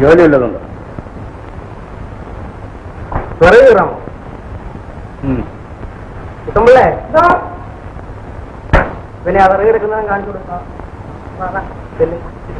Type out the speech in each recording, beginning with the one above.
ജോലി വല്ലതുണ്ടോ വിറക് കീറാമോ കുട്ടമ്പിള്ളേ പിന്നെ ആ വിറക് എടുക്കുന്നതും കാണിച്ചു കൊടുക്കാം വാ, വാ, ചെല്ല്.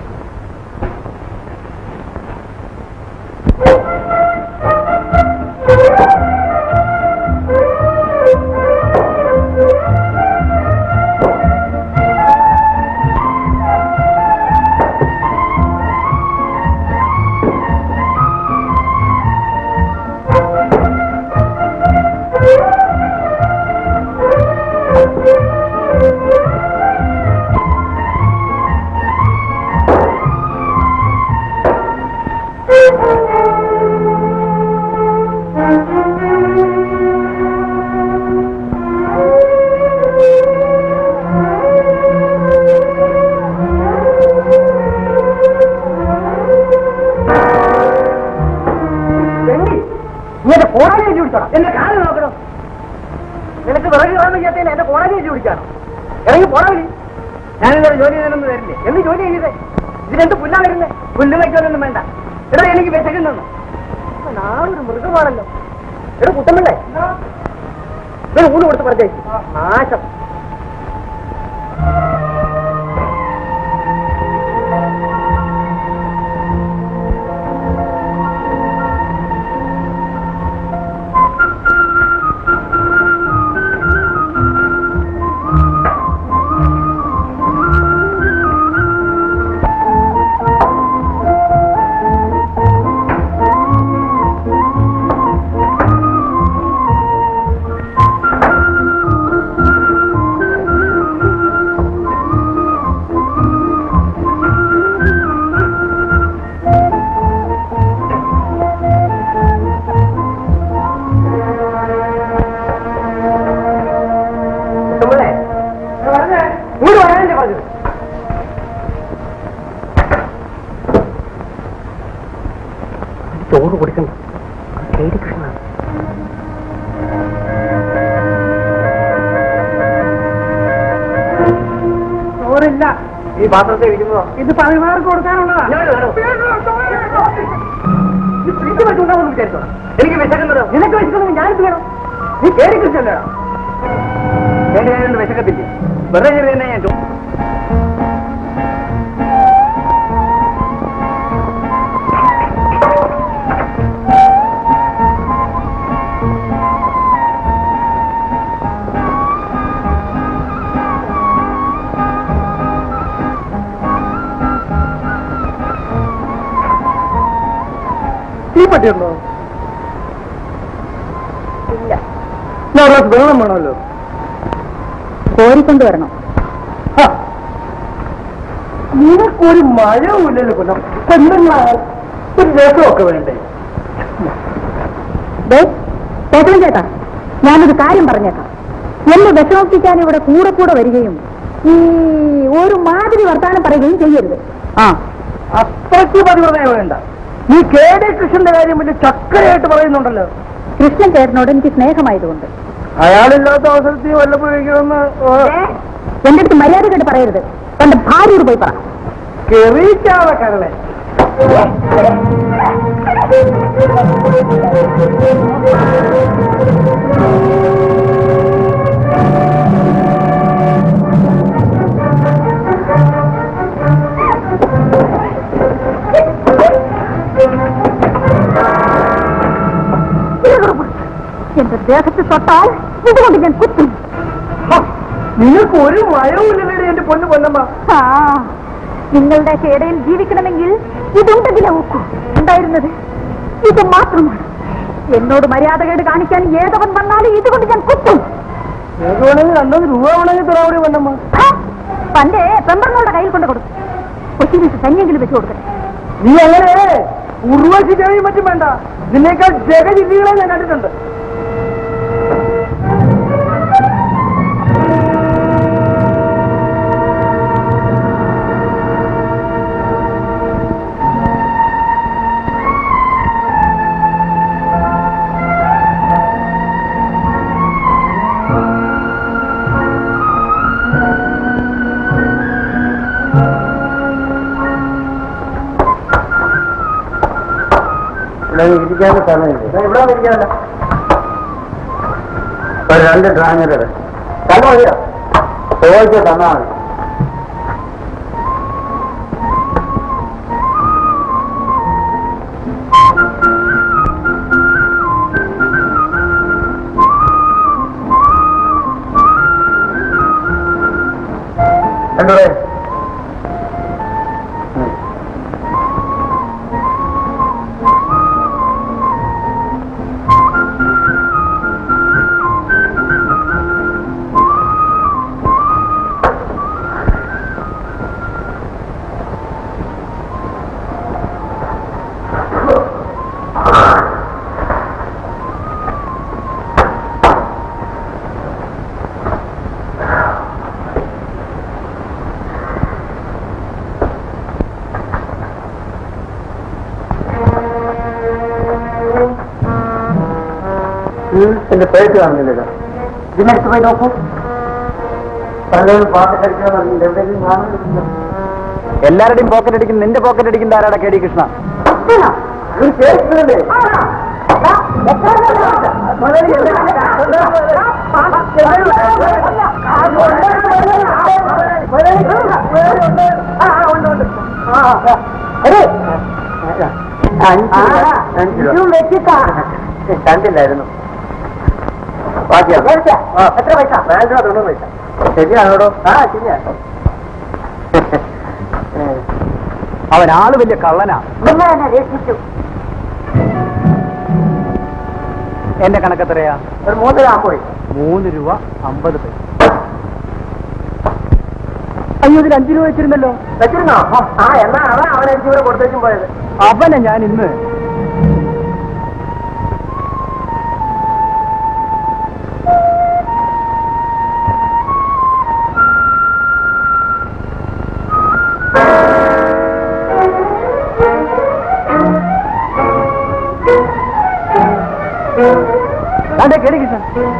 വെണ്ണി, നീ എന്റെ കോടാലി വെച്ച് പിടിച്ചോടാ എന്റെ കാല് നോക്കണം നിനക്ക് വിറക് കയറാൻ ചെയ്യാത്തതിന് എന്റെ കോടാലി വെച്ച് പിടിക്കാനോ ഇറങ്ങി പോടാവലി ഞാൻ ഇന്നലെ ജോലി ചെയ്തൊന്നും വരില്ലേ എന്ത് ജോലി ചെയ്തേ ഇതിനെന്ത് പുല്ലാ വരുന്നേ പുല്ല് വയ്ക്കാനൊന്നും വേണ്ട എടാ എനിക്ക് വിശക്കുന്നു നാളൊരു മൃഗമാണല്ലോ എടാ കുട്ടമ്പിള്ളേ ഇവന് ഊണ് കൊടുത്ത് പറഞ്ഞേക്ക് നാശം കുട്ടമ്പിള്ളേ ഇങ്ങോട്ട് വരാനല്ലേ പറഞ്ഞത് ചോറ് കൊടുക്കണ്ട കേടി കൃഷ്ണ ചോറില്ല ഈ പാത്രത്തെ ഇരിക്കുന്നതോ ഇത് പതിനാർക്ക് കൊടുക്കാനുള്ളതാ വിചാരിച്ചോ എനിക്ക് വിശക്കുന്നത് നിനക്ക് വിശക്കുന്നത് ഞാനിത് വേണം നീ കേടി കൃഷ്ണല്ലോ കേടി ആയതുകൊണ്ട് വിശക്കത്തില്ല വെറുതെ കയറി തന്നെ ഞാൻ ചോ- തീപ്പട്ടിയുണ്ടോ ഇല്ല ഞാൻ ഒരു ഗ്ലാസ് വെള്ളം വേണമല്ലോ കോരിക്കൊണ്ടുവരണം ഹ. നിനക്കൊരു മഴവുമില്ലല്ലോ കൊല്ലം പെണ്ണുങ്ങളാൽ ഒരു രസമൊക്കെ വേണ്ടേ ദേ, ചേട്ടൻ ചേട്ടാ ഞാനൊരു കാര്യം പറഞ്ഞേക്കാം എന്നെ വിഷമിപ്പിക്കാൻ ഇവിടെ കൂടെ കൂടെ വരികയും ഈ ഒരു മാതിരി വർത്താനം പറയുകയും ചെയ്യരുത് ആ അത്രയ്ക്ക് പതിവ്രതയെ വേണ്ട നീ കെ ഡി കൃഷ്ണന്റെ കാര്യം വലിയ ചക്കരയായിട്ട് പറയുന്നുണ്ടല്ലോ കൃഷ്ണൻ ചേട്ടനോട് എനിക്ക് സ്നേഹമായതുകൊണ്ട് അയാളില്ലാത്ത അവസരത്തിൽ വല്ലപ്പോഴേക്കുമെന്ന് ഏ, എന്റെ അടുത്ത് മര്യാദ കേട്ട് പറയരുത് തന്റെ ഭാര്യയോട് പോയി പറ കെറിയിക്കാതെ കരളെ എന്റെ ദേഹത്ത് തൊട്ടാൽ ഇതുകൊണ്ട് ഞാൻ കുത്തും നിനക്ക് ഒരു മയവുമില്ലല്ലേ എന്റെ പൊന്നു പൊന്നമ്മ ആ നിങ്ങളുടെ ഇടയിൽ ജീവിക്കണമെങ്കിൽ ഇതുണ്ടെങ്കിലേ ഒക്കൂ ഉണ്ടായിരുന്നത് ഇത് മാത്രമാണ് എന്നോട് മര്യാദകേട് കാണിക്കാൻ ഏതവൻ വന്നാലും ഇതുകൊണ്ട് ഞാൻ കുത്തും നിനക്ക് വേണമെങ്കിൽ രണ്ടൊന്ന് രൂപ വേണമെങ്കിൽ തരാവിടെ പൊന്നമ്മ ആ, തന്റെ പെമ്പറിനോടെ കയ്യിൽ കൊണ്ട് കൊടുക്കും കൊച്ചിനൊക്കെ കഞ്ഞെങ്കിലും വെച്ചു കൊടുക്കട്ടെ നീ അങ്ങനെ ഉർവശി ചെവിയും മറ്റും വേണ്ട നിന്നേക്കാൾ ജഗജില്ലികളെ ഞാൻ കണ്ടിട്ടുണ്ട് ഇവിടെ ഇരിക്കാനുള്ള സ്ഥലമില്ല ഇവിടെ ഇരിക്കാനല്ല ഒരു രണ്ട് ട്രാങ്ങരുടെ സ്ഥലം മതിയോ ചോദിച്ചോ തന്നാ മതി രണ്ടുപേരെ എന്റെ പേര് കാണുന്നില്ലല്ലോ ഇതിനടുത്ത് പോയി നോക്കൂ പലരും പോക്കറ്റ് അടിക്കാൻ എവിടെയെങ്കിലും കാണുന്നില്ല എല്ലാവരുടെയും പോക്കറ്റ് അടിക്കും നിന്റെ പോക്കറ്റ് അടിക്കുന്ന ആരാടാ കെ ഡി കൃഷ്ണ കണ്ടില്ലായിരുന്നു എത്ര പൈസ നാല് രൂപ തൊണ്ണൂറ് പൈസ ശരിയാണോടോ ആ ശരിയാ അവൻ ആള് വലിയ കള്ളനാ നിങ്ങൾ എന്നെ രക്ഷിച്ചു എന്റെ കണക്കെത്രയാ ഒരു മൂന്ന് രൂപ പോയി മൂന്ന് രൂപ അമ്പത് പൈസ അയ്യോ ഇതിൽ അഞ്ചു രൂപ വെച്ചിരുന്നല്ലോ വെച്ചിരുന്നോ ആ എന്നാ അവൻ അവൻ അഞ്ചു രൂപ കൊടുത്തേക്കും പോയത് അവനെ ഞാൻ ഇന്ന് അതെ കേടി കിട്ടാൻ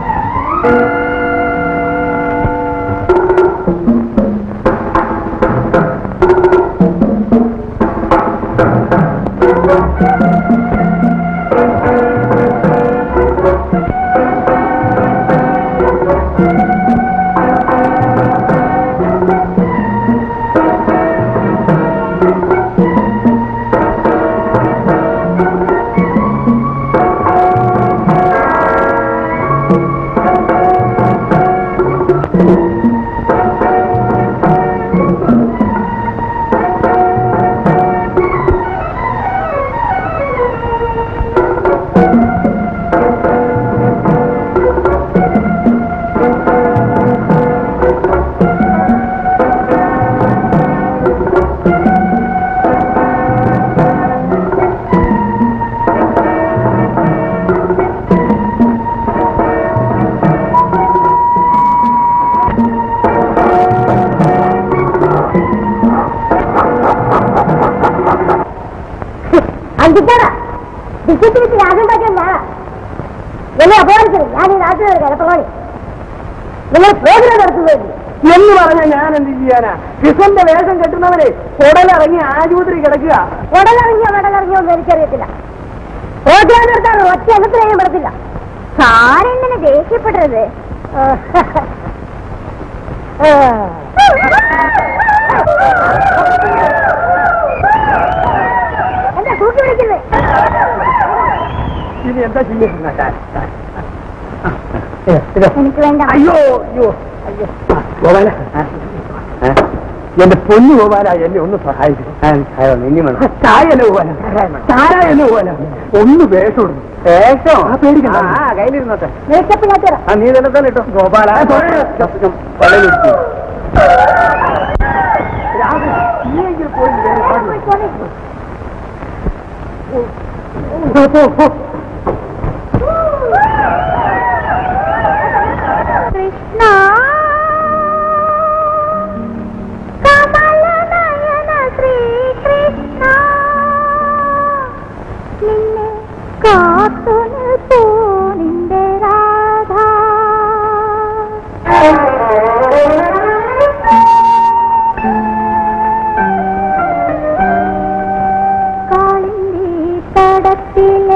അഞ്ചിക്കാടാ ടിക്കറ്റ് വിറ്റ് രാജ്യം പറ്റില്ല എന്നെ അപമാനിച്ചത് ഞാൻ ഈ നാട്ടിൽ കിടപ്പണി നിങ്ങൾ പ്രോഗ്രാം നടത്തുകയില്ല എന്ന് പറഞ്ഞ ഞാൻ എന്ത് ചെയ്യാനാ കൃഷ്ണന്റെ വേഷം കെട്ടുന്നവരെ ഉടലിറങ്ങി ആശുപത്രി കിടക്കുക ഉടലിറങ്ങിയോ ഉടലിറങ്ങിയോ ഒന്നും എനിക്കറിയത്തില്ല പ്രോഗ്രാം നടത്താൻ ഒറ്റ എണ്ണത്തിനെയും പെടത്തില്ല സാരെങ്ങനെ ദേഷ്യപ്പെട്ടത് എന്താ തൂക്കി വിളിക്കുന്നത് ഇനി എന്താ ചെയ്യുന്നത് എനിക്ക് വേണ്ട അയ്യോ അയ്യോ അയ്യോ ഗോപാല എന്റെ പൊന്നു ഗോപാല എന്നെ ഒന്ന് സഹായിക്കും ചായല്ല ഗോപാല ചായ എന്ന് ഗോപാല ഒന്ന് വേഷം വേഷം ആ പേടിക്കണ്ട ആ കയ്യിലിരുന്നോട്ടെ മേക്കപ്പ് ഞാൻ തരാം ആ നീ തന്നെ തന്നെ ഇട്ടോ ഗോപാല പള്ളിയിലിരിക്കും നീയെങ്കിലും പോയി വേറെ പാടില്ല. കൃഷ്ണ കമലനയന ശ്രീകൃഷ്ണ നിന്നെ കാത്തു നിൽപ്പൂ നിന്റെ രാധ കാളിന്തി തടത്തിലെ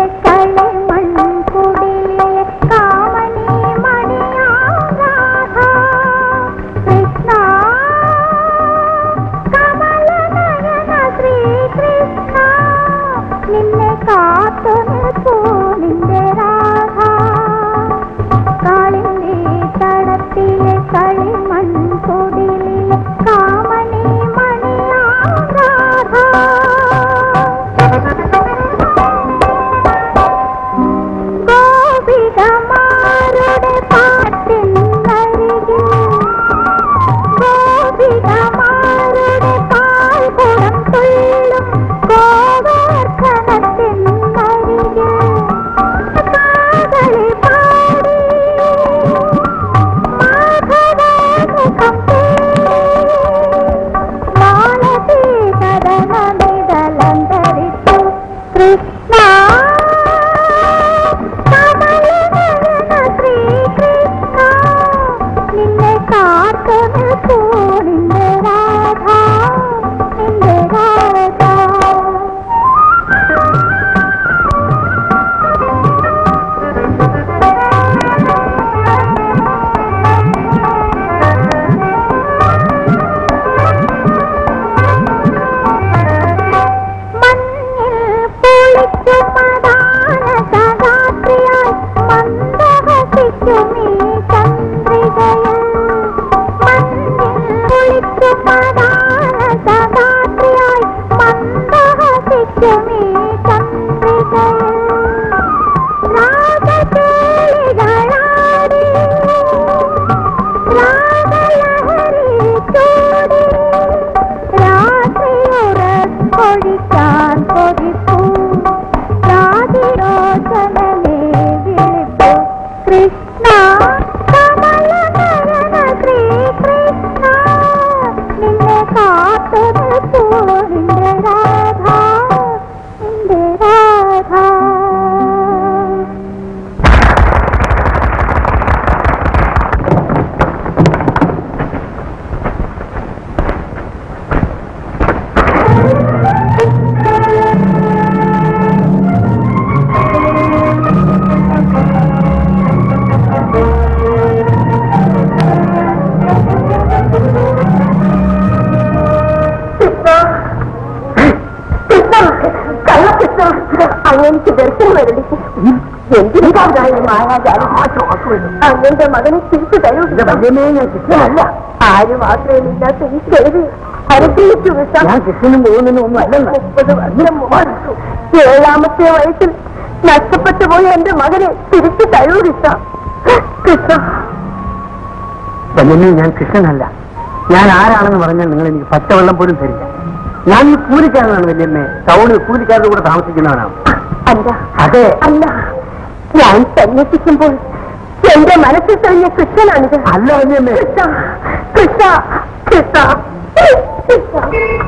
അങ്ങന്റെ മകനെ തിരിച്ചു തരൂ ഞാൻ കൃഷ്ണനല്ല ആരും ആശ്രയമില്ലാത്ത ഈ ചെറുതി അനുഗ്രഹിച്ചു വിഷം ഞാൻ കൃഷ്ണനും പോകുന്നതിനും ഒന്നും അല്ലെന്ന് മുപ്പത് വർഷം മുമ്പ് ഏഴാമത്തെ വയസ്സിൽ നഷ്ടപ്പെട്ടു പോയ എന്റെ മകനെ തിരിച്ചു തരൂ കൃഷ്ണ കൃഷ്ണ വല്യമ്മേ ഞാൻ കൃഷ്ണനല്ല ഞാൻ ആരാണെന്ന് പറഞ്ഞാൽ നിങ്ങൾ എനിക്ക് പച്ചവെള്ളം പോലും തരില്ല ഞാൻ ഈ കൂലിക്കാരനാണ് വല്യമ്മേ ടൗണിൽ കൂലിക്കാരുടെ കൂടെ താമസിക്കുന്നവനാണ് അല്ല അതെ അല്ല ഞാൻ സന്യസിക്കുമ്പോൾ എന്റെ മനസ്സിൽ തെളിഞ്ഞ കൃഷ്ണനാണിത് അല്ല വല്യമ്മേ കൃഷ്ണ കൃഷ്ണ കൃഷ്ണ കൃഷ്ണ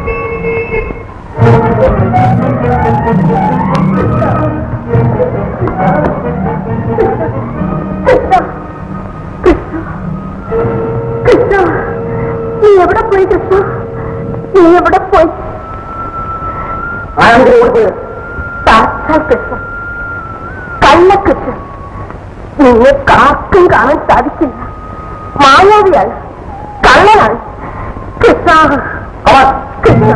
കൃഷ്ണ കൃഷ്ണ നീ എവിടെ പോയി കൃഷ്ണ നീ എവിടെ പോയി ആരാണ് ഓടിപ്പോയത് സാക്ഷാൽ കൃഷ്ണൻ കള്ളക്കൃഷ്ണൻ നിങ്ങൾക്ക് ആർക്കും കാണാൻ സാധിക്കില്ല മായാവിയാണ് കള്ളനാണ് കൃഷ്ണ കൃഷ്ണ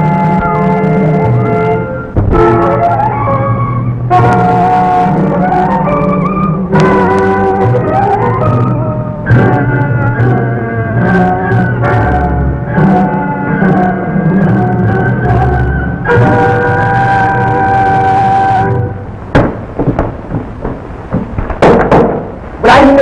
ഇബ്രാഹിമിന്റെ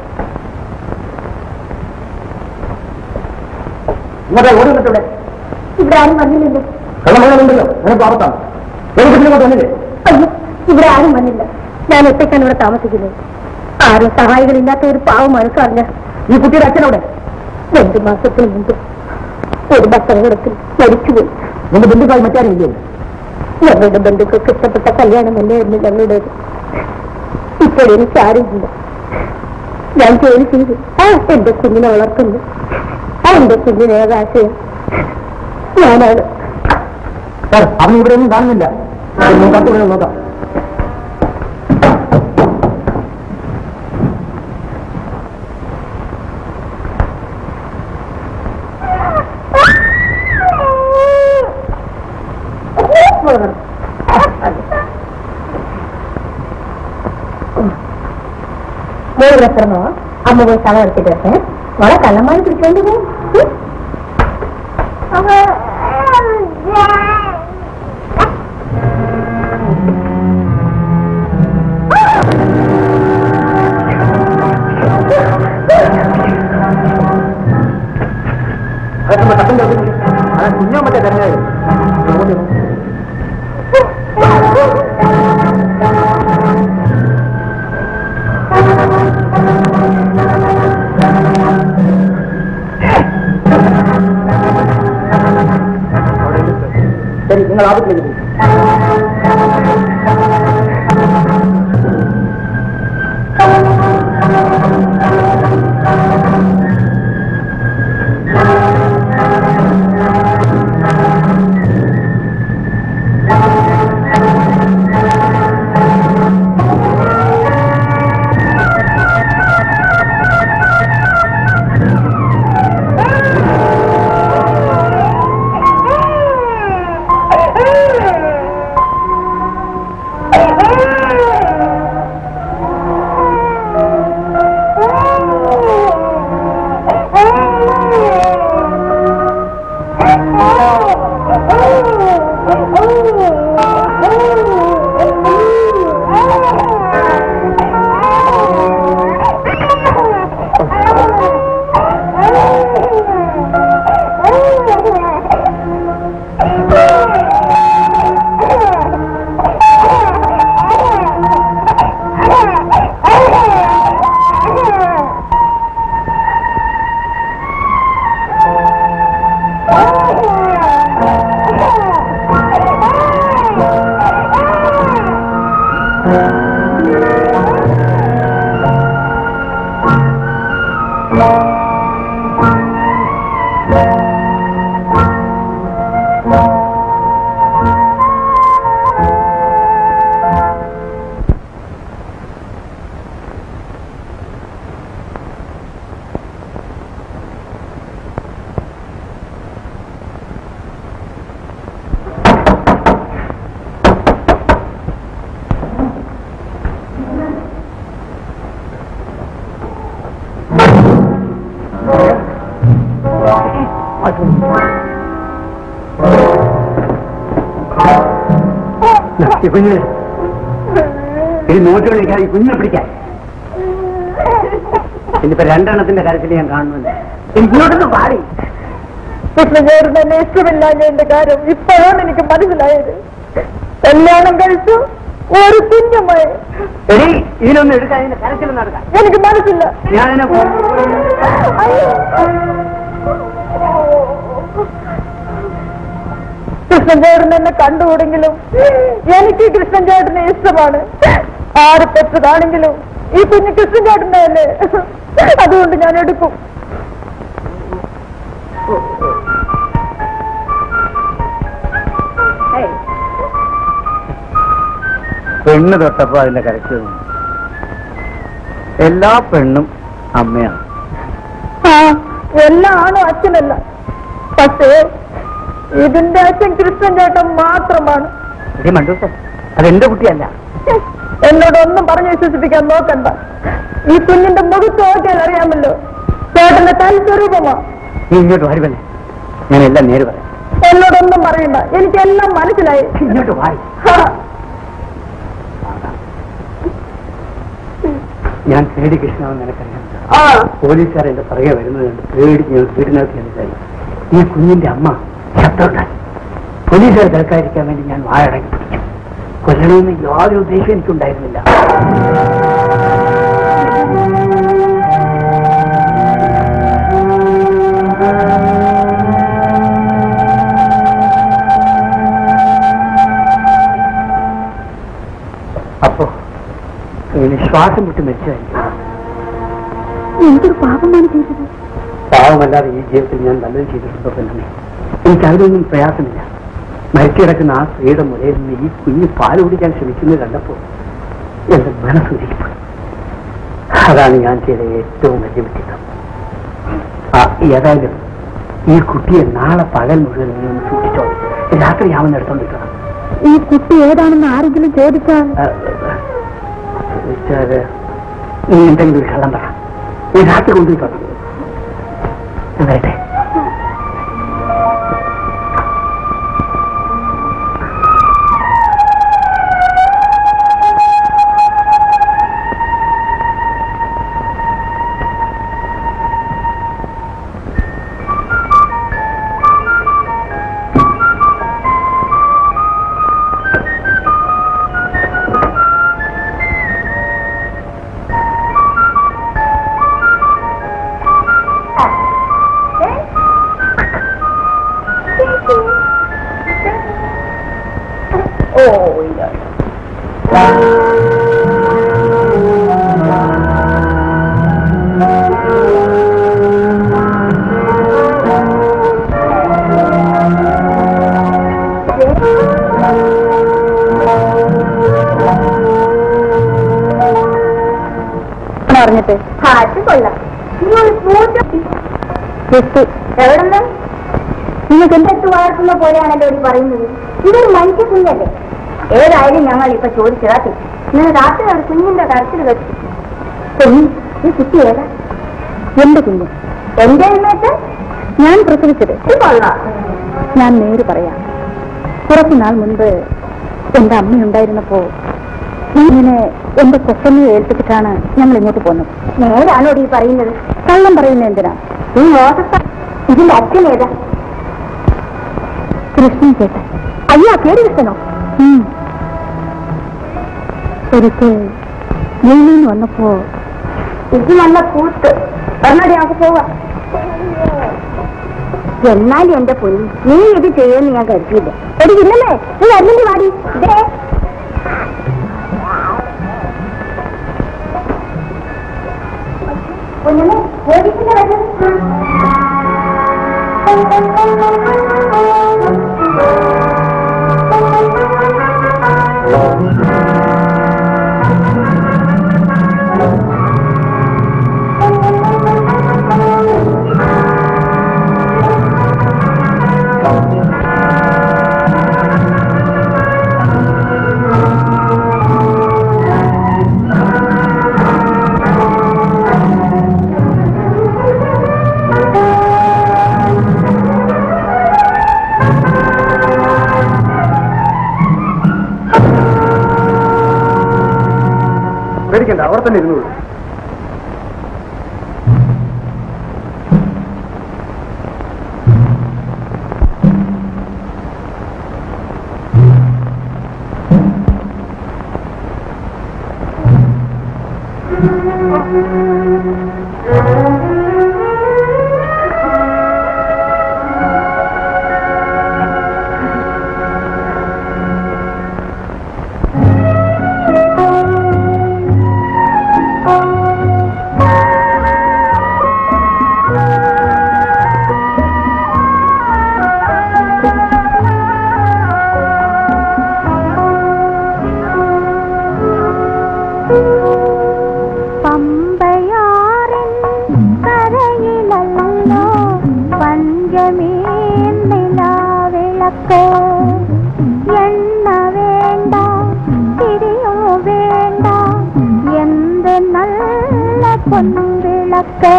ഇങ്ങോട്ടെ ഓടി വന്നിട്ടുണ്ട് ഇവിടെ ആരും വന്നില്ലല്ലോ കള്ളമകളുണ്ടല്ലോ നിനക്ക് ആപത്താണ് എനിക്ക് ഇങ്ങോട്ട് വന്നില്ലേ അയ്യോ ഇവിടെ ആരും വന്നില്ല ഞാൻ ഒറ്റയ്ക്കാണ് ഇവിടെ താമസിക്കുന്നത് ആരും സഹായികളില്ലാത്ത ഒരു പാവം മനസ്സറിഞ്ഞ ഈ കുട്ടിയുടെ അച്ഛനവിടെ രണ്ടു മാസത്തിന് മുമ്പ് ഒരു ഭക്ഷണത്തിൽ മരിച്ചുപോയി നിന്റെ ബന്ധുക്കൾ മറ്റാരും ഇല്ലേ ഞങ്ങളുടെ ബന്ധുക്കൾക്ക് ഇഷ്ടപ്പെട്ട കല്യാണമല്ലായിരുന്നു ഞങ്ങളുടേത് ഇപ്പോൾ എനിക്ക് ആരുമില്ല ഞാൻ ജോലി ചെയ്തു ആ എന്റെ കുഞ്ഞിനെ വളർത്തുന്നു ആ എന്റെ കുഞ്ഞിനെ ആശയം ഞാനാണ് സാർ അവൻ ഇവിടെ ഒന്നും കാണുന്നില്ല ഒന്ന് കത്തുവിടാൻ നോക്കാം മോള് രസമോ അമ്മ പോയി സ്ഥലം എടുത്തിട്ട് വരട്ടെ മോളെ കള്ളന്മാര് പിടിച്ചോണ്ട് പോകും അതൊക്കെ തക്കം കേൾക്കുന്നില്ല അത് കുഞ്ഞോ മറ്റേ കരഞ്ഞായിരുന്നു ശരി നിങ്ങൾ ആപത്തിലേക്ക് പോകും ഈ കുഞ്ഞ് ഈ നോട്ട് കളിക്കാൻ ഈ കുഞ്ഞിനെ പിടിക്കാൻ ഇനിയിപ്പോ രണ്ടെണ്ണത്തിന്റെ കാര്യത്തിൽ ഞാൻ കാണുന്നില്ല എനിക്ക് ഇങ്ങോട്ടൊന്ന് പാടി കൃഷ്ണചേട്ടൻ എന്നെ ഇഷ്ടമില്ലാഞ്ഞതിന്റെ കാര്യം ഇപ്പോഴാണ് എനിക്ക് മനസ്സിലായത് കല്യാണം കഴിച്ചു ഒരു കുഞ്ഞുമായി എടി ഇതിനൊന്നും എടുക്കാൻ ഇതിന്റെ കരച്ചിൽ നടക്കാൻ എനിക്ക് മനസ്സില്ല ഞാനിനെ അയ്യോ. കൃഷ്ണൻചേട്ടൻ എന്നെ കണ്ടുകൂടെങ്കിലും എനിക്ക് കൃഷ്ണൻചേട്ടനെ ഇഷ്ടമാണ് ആര് പെറ്റതാണെങ്കിലും ഈ കുഞ്ഞ് കൃഷ്ണൻചേട്ടന്റെ അല്ലേ അതുകൊണ്ട് ഞാൻ എടുക്കും പെണ്ണ് തൊട്ടപ്പോ അതിന്റെ കരച്ചിൽ നിന്നു. എല്ലാ പെണ്ണും അമ്മയാണ് ആ എല്ലാ ആണും അച്ഛനല്ല പക്ഷേ ഇതിന്റെ അച്ഛൻ കൃഷ്ണൻചേട്ടൻ മാത്രമാണ് എടി മണ്ടൂസ അതെന്റെ കുട്ടിയല്ല എന്നോടൊന്നും പറഞ്ഞു വിശ്വസിപ്പിക്കാൻ നോക്കണ്ട ഈ കുഞ്ഞിന്റെ മുഖത്ത് നോക്കിയാൽ അറിയാമല്ലോ ചേട്ടന്റെ തനി സ്വരൂപമാ നീ ഇങ്ങോട്ട് വരുവല്ലേ ഞാൻ എല്ലാം നേര് പറയാം എന്നോടൊന്നും പറയണ്ട എനിക്കെല്ലാം മനസ്സിലായി ഇങ്ങോട്ട് വായി ഹാ. ഞാൻ പേടി കൃഷ്ണവൻ നിനക്കറിയാം ആ പോലീസുകാർ എന്റെ പുറകെ വരുന്നത് കണ്ട് പേടിച്ച് ഞാൻ വീടിനകത്ത് ചെന്നിട്ടായി ഈ കുഞ്ഞിന്റെ അമ്മ ശബ്ദമുണ്ടായി പോലീസുകാർ കേൾക്കാതിരിക്കാൻ വേണ്ടി ഞാൻ വായടങ്ങി പിടിക്കും കൊല്ലണമെന്ന് യാതൊരു ഉദ്ദേശം എനിക്കുണ്ടായിരുന്നില്ല അപ്പോ ഇനി ശ്വാസം വിട്ട് മരിച്ചായിരിക്കും എന്തൊരു പാപമാണ് ചെയ്തത് പാവമല്ലാതെ ഈ ജീവിതത്തിൽ ഞാൻ നല്ലത് ചെയ്തിട്ടുണ്ടോ പെണ്ണെ എനിക്ക് അതിലൊന്നും പ്രയാസമില്ല മരിച്ചു കിടക്കുന്ന ആ സ്ത്രീയുടെ മുലയിൽ നിന്ന് ഈ കുഞ്ഞ് പാൽ കുടിക്കാൻ ശ്രമിക്കുന്നത് കണ്ടപ്പോൾ എന്റെ മനസ്സുരിപ്പ് അതാണ് ഞാൻ ചെയ്ത ഏറ്റവും വലിയ വിട്ടിത്തം ആ ഏതായാലും ഈ കുട്ടിയെ നാളെ പകൽ മുഴുവൻ നീ ഒന്ന് സൂക്ഷിച്ചോ രാത്രി ആവുന്ന എടുത്തോണ്ടിരിക്കണം ഈ കുട്ടി ഏതാണെന്ന് ആരെങ്കിലും ചോദിച്ചാൽ ആ, ചോദിച്ചാല് നീ എന്തെങ്കിലും ഒരു കള്ളം പറ നീ രാത്രി കൊണ്ടുപോയി പറഞ്ഞു വരട്ടെ ഓ ഇല്ല പറഞ്ഞിട്ട് അത് കൊള്ളാം എവിടെന്ന് നിങ്ങൾക്ക് എന്തെടുത്ത് വളർത്തുന്ന പോലെയാണല്ലോ ഈ പറയുന്നത് ഇതൊരു മനുഷ്യ കുഞ്ഞല്ലേ ഏതായാലും ഞങ്ങൾ ഇപ്പൊ ചോദിച്ചതാ തെറ്റ്. ഇന്നലെ രാത്രി ഒരു കുഞ്ഞിന്റെ കരച്ചിൽ കേട്ടു കുഞ്ഞ് ഈ കുട്ടി ഏതാ എന്റെ കുഞ്ഞ് എന്റെ എന്നിട്ട് ഞാൻ പ്രസവിച്ചത് കൊള്ളാം ഞാൻ നേര് പറയാം കുറച്ചു നാൾ മുൻപ് എന്റെ അമ്മയുണ്ടായിരുന്നപ്പോ ഇങ്ങനെ എന്റെ കൊച്ചമ്മയെ ഏൽപ്പിച്ചിട്ടാണ് ഞങ്ങൾ ഇങ്ങോട്ട് പോകുന്നത് നേരാണോ ഈ പറയുന്നത് കള്ളം പറയുന്നത് എന്തിനാ ഈ മോശ ഇതിന്റെ അച്ഛൻ ഏതാ കൃഷ്ണൻ ചേട്ടൻ അയ്യോ പേര് കൃഷ്ണനോ ഒരിക്കൽ ജയിലിൽ നിന്ന് വന്നപ്പോ ഇത് നല്ല കൂത്ത് പറഞ്ഞാടി നമുക്ക് പോവാം എന്നാലും എന്റെ പൊന്നി നീ ഇത് ചെയ്യുമെന്ന് ഞാൻ കരുതിയില്ല ഒരു ഇല്ലല്ലേ നീ വരുന്നുണ്ട് വാടി ഇതേ കുഞ്ഞിനെ പോലീസിന്റെ വരുന്നത് പേടിക്കണ്ട അവിടെ തന്നെ ഇരുന്നോളൂ പമ്പയാറിൻ കരയിലല്ലോ പഞ്ചമീ നിലാവിളക്ക് എണ്ണ വേണ്ട തിരിയോ വേണ്ട എന്ത് നല്ല പൊൻവിളക്ക്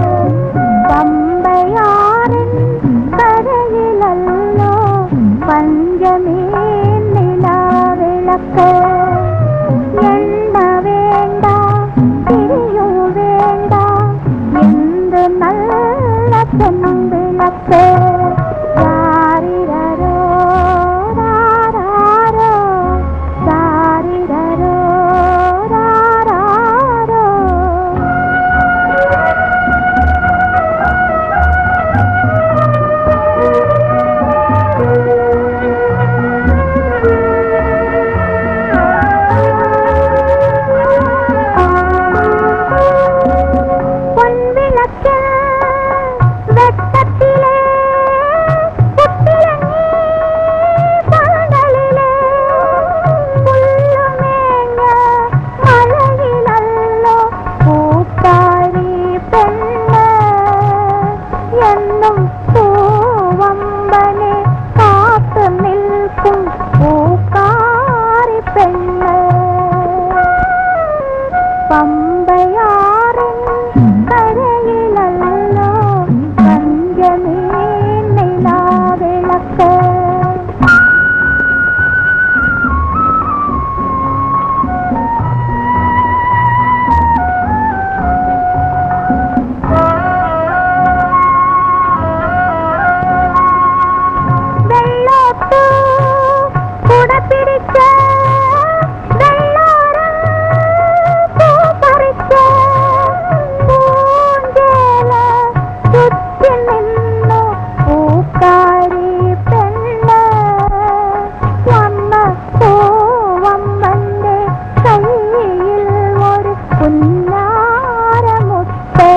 പമ്പയാറിൻ കരയിലല്ലോ പഞ്ചമീ നിലാവിളക്ക് എണ്ണ വേണ്ട തിരിയോ വേണ്ട എന്ത് നല്ല പൊൻവിളക്ക് രാരിരരോ, രാരാരോ, രാരിരരോ, രാരാരോ. പൊൻവിളക്ക് വെട്ടത്തിലെ കുത്തിളങ്ങി പകലിലെ പുല്ലുമേഞ്ഞ മലയിലല്ലോ പൂക്കാരി പെണ്ണ് എന്നും പൂവമ്പനെ കാത്തു നിൽക്കും പൂക്കാരി പെണ്ണ് പമ്പയാറിൻ കരയിലല്ലോ പഞ്ചമീ നിലാവിളക്ക് വെള്ളോത്തു കുട പിടിച്ച് വെള്ളോരം പൂ പറിച്ച് പൂഞ്ചേല ചുറ്റി നിന്നു പൂക്കാരി പെണ്ണ് വന്ന പൂവമ്മന്റെ കയ്യിൽ ഒരു പുന്നാരമുത്ത്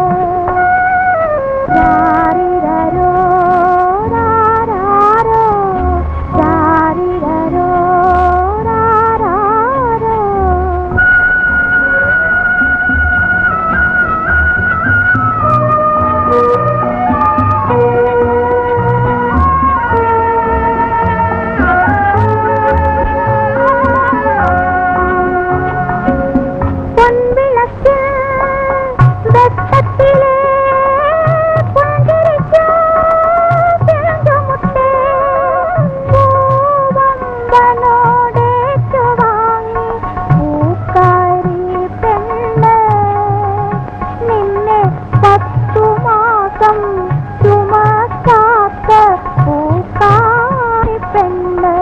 രാരിരരോ, രാരാരോ, രാരിരരോ, രാരാരോ. പൊൻവിളക്ക് വെട്ടത്തിലെ പുഞ്ചിരിക്ക് ചെറുമുട്ടേ പൂവമ്പനോടേറ്റു വാങ്ങി പൂക്കാരി പെണ്ണ് നിന്നെ പത്തു മാസം ചുമക്കാത്ത പൂക്കാരി പെണ്ണ്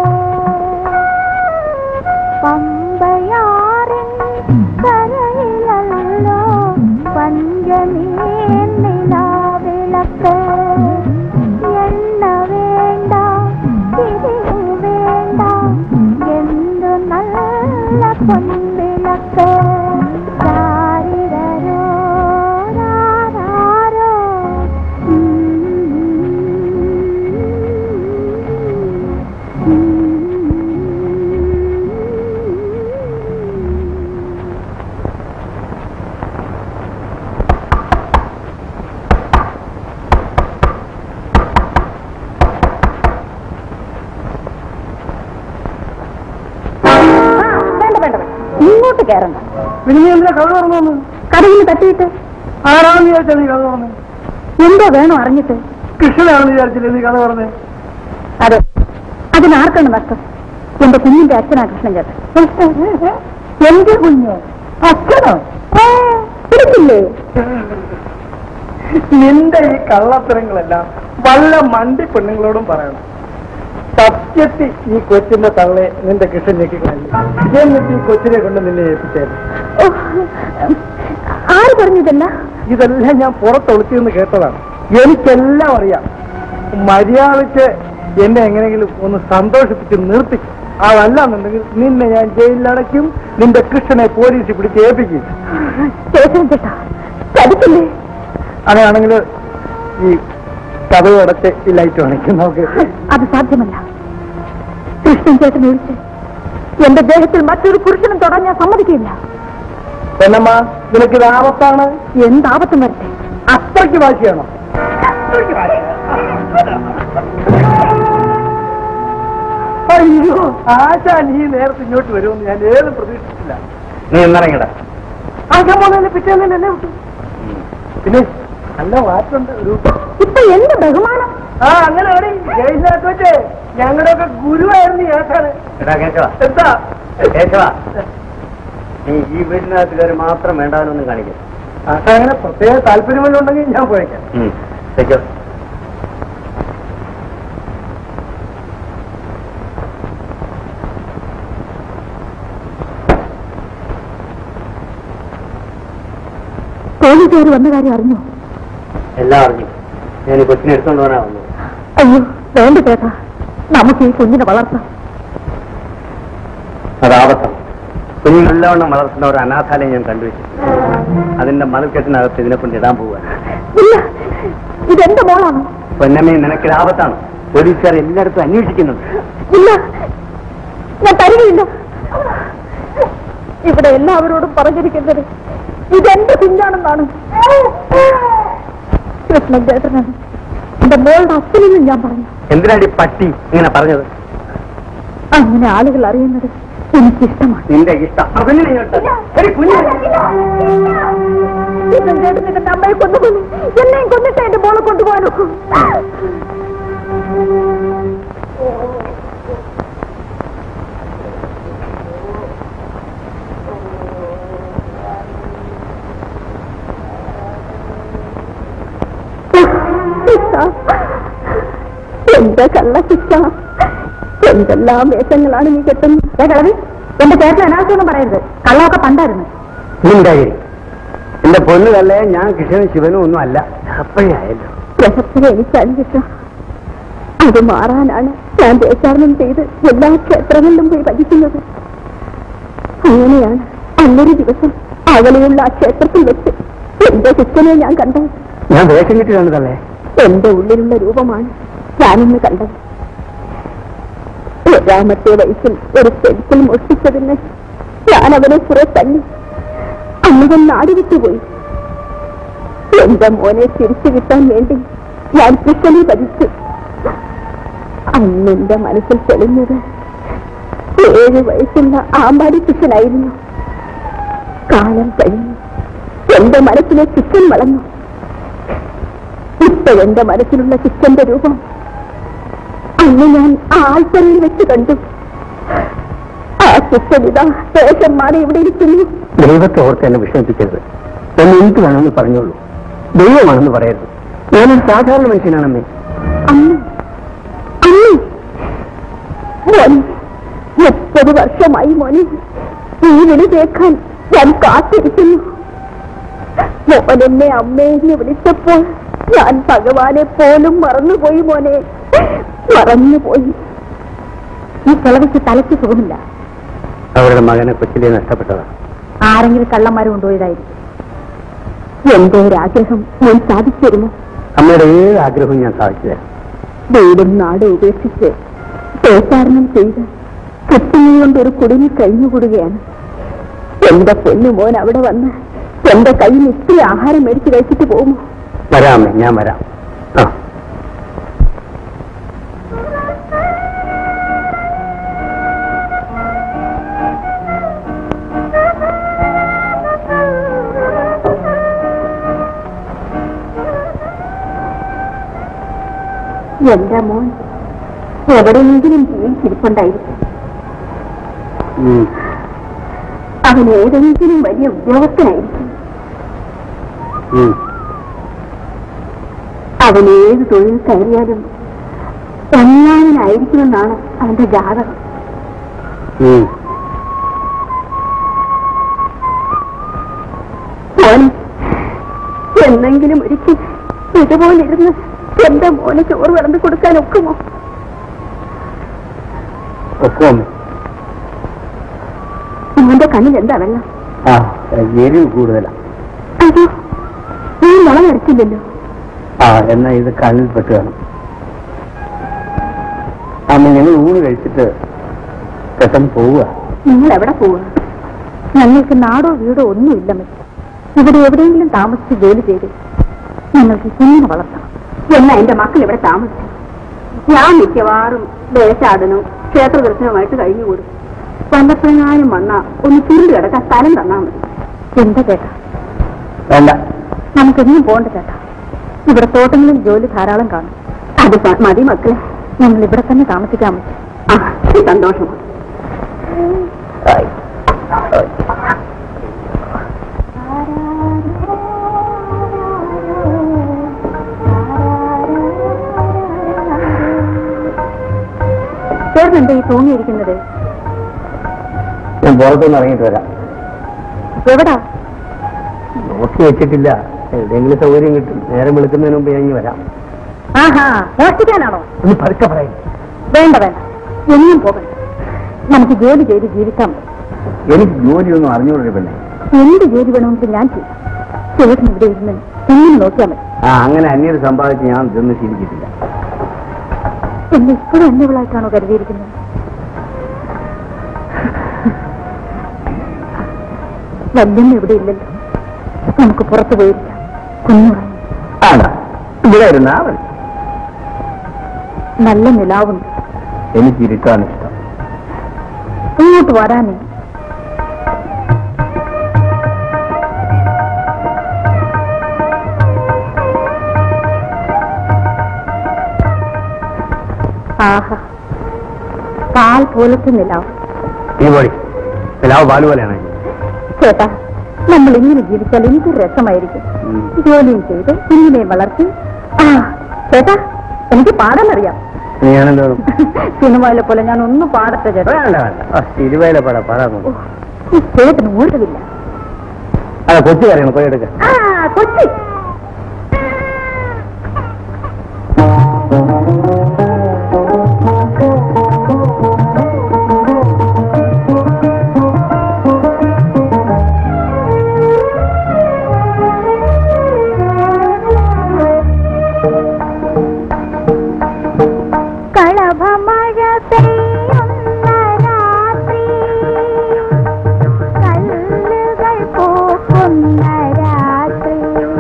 പമ്പയാറിൻ കരയിലല്ലോ പഞ്ചമീ നിലാവിളക്ക് എണ്ണ വേണ്ട തിരിയു വേണ്ട എന്തു നല്ല പൊൻവിളക്ക് രാരിരരോ, രാരാരോ. ആ, വേണ്ട വേണ്ട വേണ്ട ഇങ്ങോട്ട് കയറണ്ട പിന്നെ നീ എന്തിനാ കഥ തുറന്നു കടയിൽ തട്ടിയിട്ട് ആരാണെന്ന് വിചാരിച്ചാ നീ കഥ തുറന്നേ എന്തോ വേണം അറിഞ്ഞിട്ട് കൃഷ്ണനാണെന്ന് വിചാരിച്ചില്ലേ നീ കഥ പറഞ്ഞേ അതെ അതിനാർക്കാണ് നഷ്ടം എന്റെ കുഞ്ഞിന്റെ അച്ഛനാ കൃഷ്ണൻ ചേട്ടൻ എന്റെ കുഞ്ഞ് അച്ഛനോ പിടിച്ചില്ലേ നിന്റെ ഈ കള്ളത്തരങ്ങളെല്ലാം വല്ല മണ്ടി പെണ്ണുങ്ങളോടും പറയണം സത്യത്തിൽ ഈ കൊച്ചിന്റെ തള്ളെ നിന്റെ കൃഷ്ണൻ ഞെക്കി കളഞ്ഞു എന്നിട്ട് ഈ കൊച്ചിനെ കൊണ്ട് നിന്നെ ഏൽപ്പിച്ചായിരുന്നു ഓ, ആര് പറഞ്ഞതല്ല ഇതെല്ലാം ഞാൻ പുറത്തൊളിച്ചെന്ന് കേട്ടതാണ് എനിക്കെല്ലാം അറിയാം മര്യാദയ്ക്ക് എന്നെ എങ്ങനെയെങ്കിലും ഒന്ന് സന്തോഷിപ്പിച്ച് നിർത്തിക്കും അതല്ലാന്നുണ്ടെങ്കിൽ നിന്നെ ഞാൻ ജയിലിലടയ്ക്കും നിന്റെ കൃഷ്ണനെ പോലീസിൽ പിടിച്ച് ഏൽപ്പിക്കും ശേഷം ചേട്ടാ ചതിക്കില്ലേ അങ്ങനെയാണെങ്കിൽ ഈ കഥവ് അടച്ച് ഈ ലൈറ്റ് അണയ്ക്കും നമുക്ക് അത് സാധ്യമല്ല കൃഷ്ണൻ ചേട്ടൻ ഒഴിച്ച് എന്റെ ദേഹത്തിൽ മറ്റൊരു പുരുഷനും തൊടാൻ ഞാൻ സമ്മതിക്കില്ല എന്നമ്മ നിനക്കിത് ആപത്താണ് എന്താപത്തും വരട്ടെ അത്രയ്ക്ക് വാശിയാണോ അയ്യോ ആശാ നീ നേരത്തെ ഇങ്ങോട്ട് വരുമെന്ന് ഞാൻ ഏതും പ്രതീക്ഷിച്ചില്ല നീ ഇന്നിറങ്ങിട ആശാൻ പോകുന്നതിന് പിറ്റേന്ന് എന്നെ വിട്ടു പിന്നെ നല്ല മാറ്റുണ്ട് ഒരു ഇപ്പൊ എന്ത് ബഹുമാനം ആ അങ്ങനെ അവിടെ ജയിലിനകത്ത് വെച്ച് ഞങ്ങളുടെ ഒക്കെ ഗുരുവായിരുന്നു ഈ ആശാന് എടാ കേശവ എന്താ കേശവ നീ ഈ വീടിനകത്ത് കയറി മാത്രം വേണ്ടാനൊന്നും കാണിക്കും ആശാൻ അങ്ങനെ പ്രത്യേക താല്പര്യമുണ്ടെങ്കിൽ ഞാൻ പോയേക്കാം ശരിക്കോ പോലീസുകാർ വന്ന കാര്യം അറിഞ്ഞോ എല്ലാം അറിഞ്ഞു ഞാൻ ഈ കൊച്ചിനെ എടുത്തോണ്ട് പോകാനാ വന്നത് അയ്യോ വേണ്ട ചേട്ടാ നമുക്ക് ഈ കുഞ്ഞിനെ വളർത്താം അത് ആപത്താണ് കുഞ്ഞു നല്ലവണ്ണം വളർത്തുന്ന ഒരു അനാഥാലയം ഞാൻ കണ്ടുവച്ചു അതിന്റെ മതിൽക്കെട്ടിനകത്ത് ഇതിനെ കൊണ്ട് ഇടാൻ പോവുക ഇല്ല ഇതെന്റെ മോളാണ് പൊന്നമ്മയെ നിനക്ക് ആപത്താണ് പോലീസുകാർ എല്ലായിടത്തും അന്വേഷിക്കുന്നുണ്ട് ഇല്ല ഞാൻ തരികയില്ല ഇവിടെ എല്ലാവരോടും പറഞ്ഞിരിക്കുന്നത് ഇതെന്റെ കുഞ്ഞാണെന്നാണ് കൃഷ്ണൻ ചേട്ടനാണ് എന്റെ മോളുടെ അച്ഛനെന്നും ഞാൻ പറഞ്ഞു എന്തിനാടി പട്ടി ഇങ്ങനെ പറഞ്ഞത് അങ്ങനെ ആളുകൾ അറിയുന്നത് എനിക്കിഷ്ടമാണ് നിന്റെ ഇഷ്ടം അതിനെ ഇങ്ങോട്ട്. എടി കുഞ്ഞ് കൃഷ്ണൻ ചേട്ടൻ എന്റെ അമ്മയെ കൊന്നുകൊന്നു എന്നെയും കൊന്നിട്ട് എന്റെ മോളെ കൊണ്ടുപോകാനോ എന്റെ കള്ള ശിക്ഷ എന്തെല്ലാം വേഷങ്ങളാണ് നീ കെട്ടുന്നത് എന്റെ ചേട്ടൻ അനാവശ്യമൊന്നും പറയരുത് കള്ളമൊക്കെ പണ്ടായിരുന്നു ഉണ്ടായി എന്റെ പൊന്നുകല്ലേ ഞാൻ കൃഷ്ണനും ശിവനും ഒന്നും അല്ല അപ്പോഴേ ആയല്ലോ ഗ്രഹത്തിന് എനിക്ക് അനുഭവിച്ച അത് മാറാനാണ് ഞാൻ ദേശാടനം ചെയ്ത് എല്ലാ ക്ഷേത്രങ്ങളിലും പോയി ഭജിക്കുന്നത് അങ്ങനെയാണ് അന്നൊരു ദിവസം അകലെയുള്ള ആ ക്ഷേത്രത്തിൽ വെച്ച് എന്റെ ശിക്ഷനെ ഞാൻ കണ്ടത് ഞാൻ വേഷം കിട്ടി കണ്ടതല്ലേ എന്റെ ഉള്ളിലുള്ള രൂപമാണ് ഞാനിന്ന് കണ്ടത് ഏഴാമത്തെ വയസ്സിൽ ഒരു പെൻസിൽ മോഷ്ടിച്ചതിന് ഞാൻ അവനെ കുറെ തല്ലി അന്നുവൻ നാട് വിട്ടുപോയി എന്റെ മോനെ തിരിച്ചു കിട്ടാൻ വേണ്ടി ഞാൻ കൃഷ്ണനെ ഭജിച്ചു അന്നെന്റെ മനസ്സിൽ തെളിഞ്ഞത് ഏഴ് വയസ്സുള്ള ആമ്പാടി കൃഷ്ണനായിരുന്നു കാലം കഴിഞ്ഞു എന്റെ മനസ്സിലെ കൃഷ്ണൻ വളർന്നു ഇപ്പോഴെന്റെ മനസ്സിലുള്ള കൃഷ്ണന്റെ രൂപം അന്ന് ഞാൻ ആ ആൾപ്പറയിൽ വെച്ച് കണ്ടു ആ കൃഷ്ണനിത ശേഷം മാറി ഇവിടെ ഇരിക്കുന്നു ദൈവത്തെ ഓർത്ത് എന്നെ വിഷമിപ്പിക്കരുത് എന്നെ എനിക്ക് വേണമെന്ന് പറഞ്ഞോളൂ ദൈവമാണെന്ന് പറയരുത് ഞാനൊരു സാധാരണ മനുഷ്യനാണമ്മേ അമ്മ അമ്മ മോനെ മുപ്പത് വർഷമായി മോനെ ഈ വിളി കേൾക്കാൻ ഞാൻ കാത്തിരിക്കുന്നു മോനെന്നെ അമ്മയെന്ന് വിളിച്ചപ്പോൾ ഞാൻ ഭഗവാനെ പോലും മറന്നുപോയി മോനെ മറന്നുപോയി ഈ കിളവിക്ക് തലയ്ക്ക് സുഖമില്ല അവരുടെ മകനെ കൊച്ചിലെ നഷ്ടപ്പെട്ടതാണ് ആരെങ്കിലും കള്ളന്മാരും കൊണ്ടുപോയതായിരിക്കും എന്റെ ഒരു ആഗ്രഹം ഞാൻ സാധിച്ചു തരുമോ അമ്മയുടെ ഏത് ആഗ്രഹവും ഞാൻ സാധിച്ചു തരാം വീടും നാടും ഉപേക്ഷിച്ച് ദേശാടനം ചെയ്ത് കൃത്യങ്ങൾ കൊണ്ട് ഒരു കുടുങ്ങി കഴിഞ്ഞുകൂടുകയാണ് എന്റെ പൊന്നു മോൻ അവിടെ വന്ന് എന്റെ കയ്യിൽ ഇത്തിരി ആഹാരം മേടിച്ച് കഴിച്ചിട്ട് പോകുമോ വരാം അമ്മേ ഞാൻ വരാം ആ എന്റെ മോൻ എവിടെയെങ്കിലും ജീവിച്ചിരിപ്പുണ്ടായിരിക്കും ഉം. അവൻ ഏതെങ്കിലും വലിയ ഉദ്യോഗസ്ഥനായിരിക്കും ഉം. അവൻ ഏത് തൊഴിൽ കയറിയാലും ഒന്നാമനായിരിക്കുമെന്നാണ് അവന്റെ ജാതകം ഉം. മോനെ എന്നെങ്കിലും ഒരിക്കൽ ഇതുപോലെ ഇരുന്ന് എന്റെ മോനെ ചോറ് വിളമ്പി കൊടുക്കാൻ ഒക്കുമോ ഒക്കും അമ്മേ. മോന്റെ കണ്ണിൽ എന്താ വെള്ളം ആ എരിവ് കൂടുതലാ അയ്യോ നീ മുള വരച്ചില്ലല്ലോ ആ എന്നാ ഇത് കണ്ണിൽ പെട്ട് കാണും അമ്മ ഞങ്ങൾ ഊണ് കഴിച്ചിട്ട് പെട്ടെന്ന് പോവുക നിങ്ങൾ എവിടെ പോവുക ഞങ്ങൾക്ക് നാടോ വീടോ ഒന്നുമില്ല മിസ് ഇവിടെ എവിടെയെങ്കിലും താമസിച്ച് ജോലി ചെയ്ത് ഞങ്ങൾക്ക് കുഞ്ഞിനെ വളർത്തണം എന്നാ എന്റെ മക്കൾ ഇവിടെ താമസിച്ചു ഞാൻ മിക്കവാറും ദേശാടനവും ക്ഷേത്ര ദർശനവുമായിട്ട് കഴിഞ്ഞുകൂടും വല്ലപ്പോഴെങ്ങാനും വന്നാ ഒന്ന് ചുരുണ്ട് കിടക്കാൻ സ്ഥലം തന്നാ മതി എന്താ ചേട്ടാ വേണ്ട നമുക്കെന്നും പോകണ്ട ചേട്ടാ ഇവിടെ തോട്ടങ്ങളിൽ ജോലി ധാരാളം കാണും അത് സ- മതി മക്കളെ ഞങ്ങൾ ഇവിടെ തന്നെ താമസിക്കാൻ മതി ആ സന്തോഷം ചേർന്നെന്താ ഈ തൂങ്ങിയിരിക്കുന്നത് ഞാൻ പുറത്തൊന്ന് ഇറങ്ങിയിട്ട് വരാം എവിടാ നോക്കി വെച്ചിട്ടില്ല എവിടെയെങ്കിലും സൗകര്യം കിട്ടും നേരം വിളിക്കുന്നതിന് മുമ്പ് ഞാൻ ഇങ്ങ് വരാം ആഹാ മോഷ്ടിക്കാനാണോ ഒന്ന് പതുക്കെ പറയും വേണ്ട വേണ്ട എങ്ങും പോകണ്ട നമുക്ക് ജോലി ചെയ്ത് ജീവിക്കാൻ മതി. എനിക്ക് ജോലിയൊന്നും അറിഞ്ഞുകൊള്ളു പെണ്ണെ എന്ത് ജോലി വേണമെങ്കിലും ഞാൻ ചെയ്യും ചേട്ടൻ ഇവിടെ ഇരുന്ന് എങ്ങനെ നോക്കിയാൽ മതി ആ അങ്ങനെ അന്യര് സമ്പാദിച്ച് ഞാൻ ഇതൊന്നും ശീലിച്ചിട്ടില്ല എന്നെ ഇപ്പോഴും എന്നവളായിട്ടാണോ കരുതിയിരിക്കുന്നത് വല്യമ്മ ഇവിടെ ഇല്ലല്ലോ നമുക്ക് പുറത്തു പോയിരിക്കാം കുഞ്ഞുറങ്ങി ആടാ ഇവിടെ ഇരുന്നാ മതി നല്ല നിലാവുണ്ട് എനിക്ക് ഇരുട്ടാണ് ഇഷ്ടം ഇങ്ങോട്ട് വരാനേ ആഹാ പാൽ പോലത്തെ നിലാവ് നീ പോടി പിലാവ് പാല് പോലെയാണ് ചേട്ടാ നമ്മൾ ഇങ്ങനെ ജീവിച്ചാൽ എന്ത് രസമായിരിക്കും ഉം. ജോലിയും ചെയ്ത് കുഞ്ഞിനെ വളർത്തി ആ ചേട്ടാ എനിക്ക് പാടാനറിയാം നീയാണെന്തോ സിനിമയിലെ പോലെ ഞാൻ ഒന്നും പാടട്ടെ ചേട്ടാ വേണ്ട വേണ്ട ആ, ഇരുവേല പട പാടാൻ ഓ, ഈ ചേട്ടന് ഊഴവില്ല അതെ കൊച്ചു കറിയണം പോയി എടുക്ക ആ കൊച്ചി കളഭമഴ പെയ്യുന്ന രാത്രി കല്ലുകൾ പൂക്കുന്ന രാത്രി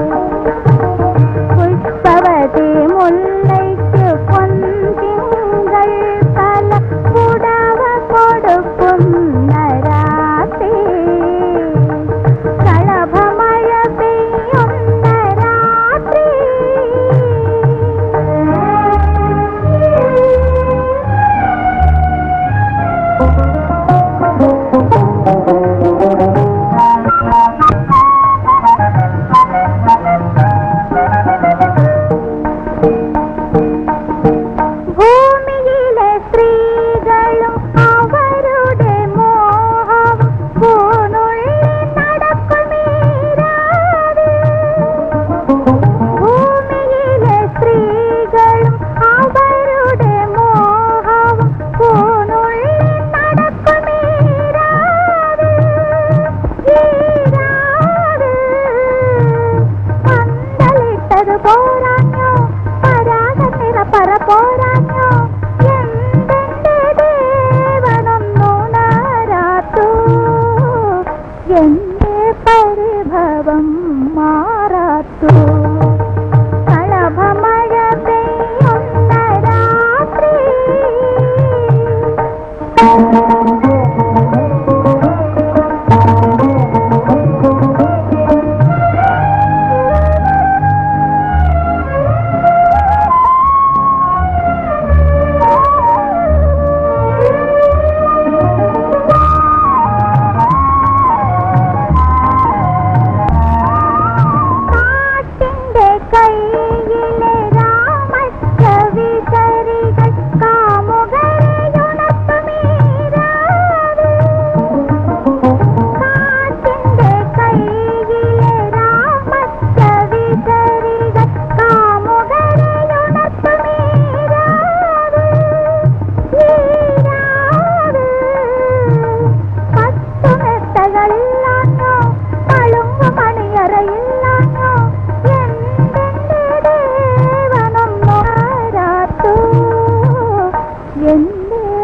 പുഷ്പവതി മുല്ലയ്ക്ക് പൊൻതിങ്കൾ കല പുടവ കൊടുക്കുന്ന രാത്രി കളഭമഴ പെയ്യുന്ന രാത്രി ഭൂമിയിലെ സ്ത്രീകളും അവരുടെ മോഹം പൂനുള്ളി നടക്കുമീരാതെ ഭൂമിയിലെ സ്ത്രീകളും അവരുടെ മോഹം പൂനുള്ളി നടക്കുമീരാതെ ഈരാതെ പന്തലിട്ടത് പോരാഞ്ഞോ പരാഗനിറ പറ പോരാഞ്ഞോ എന്തെന്റെ ദേവനൊന്നു നാരാത്തു എന്റെ പരിഭവം മാറാത്തു കളഭമഴ പെയ്യുന്ന രാത്രി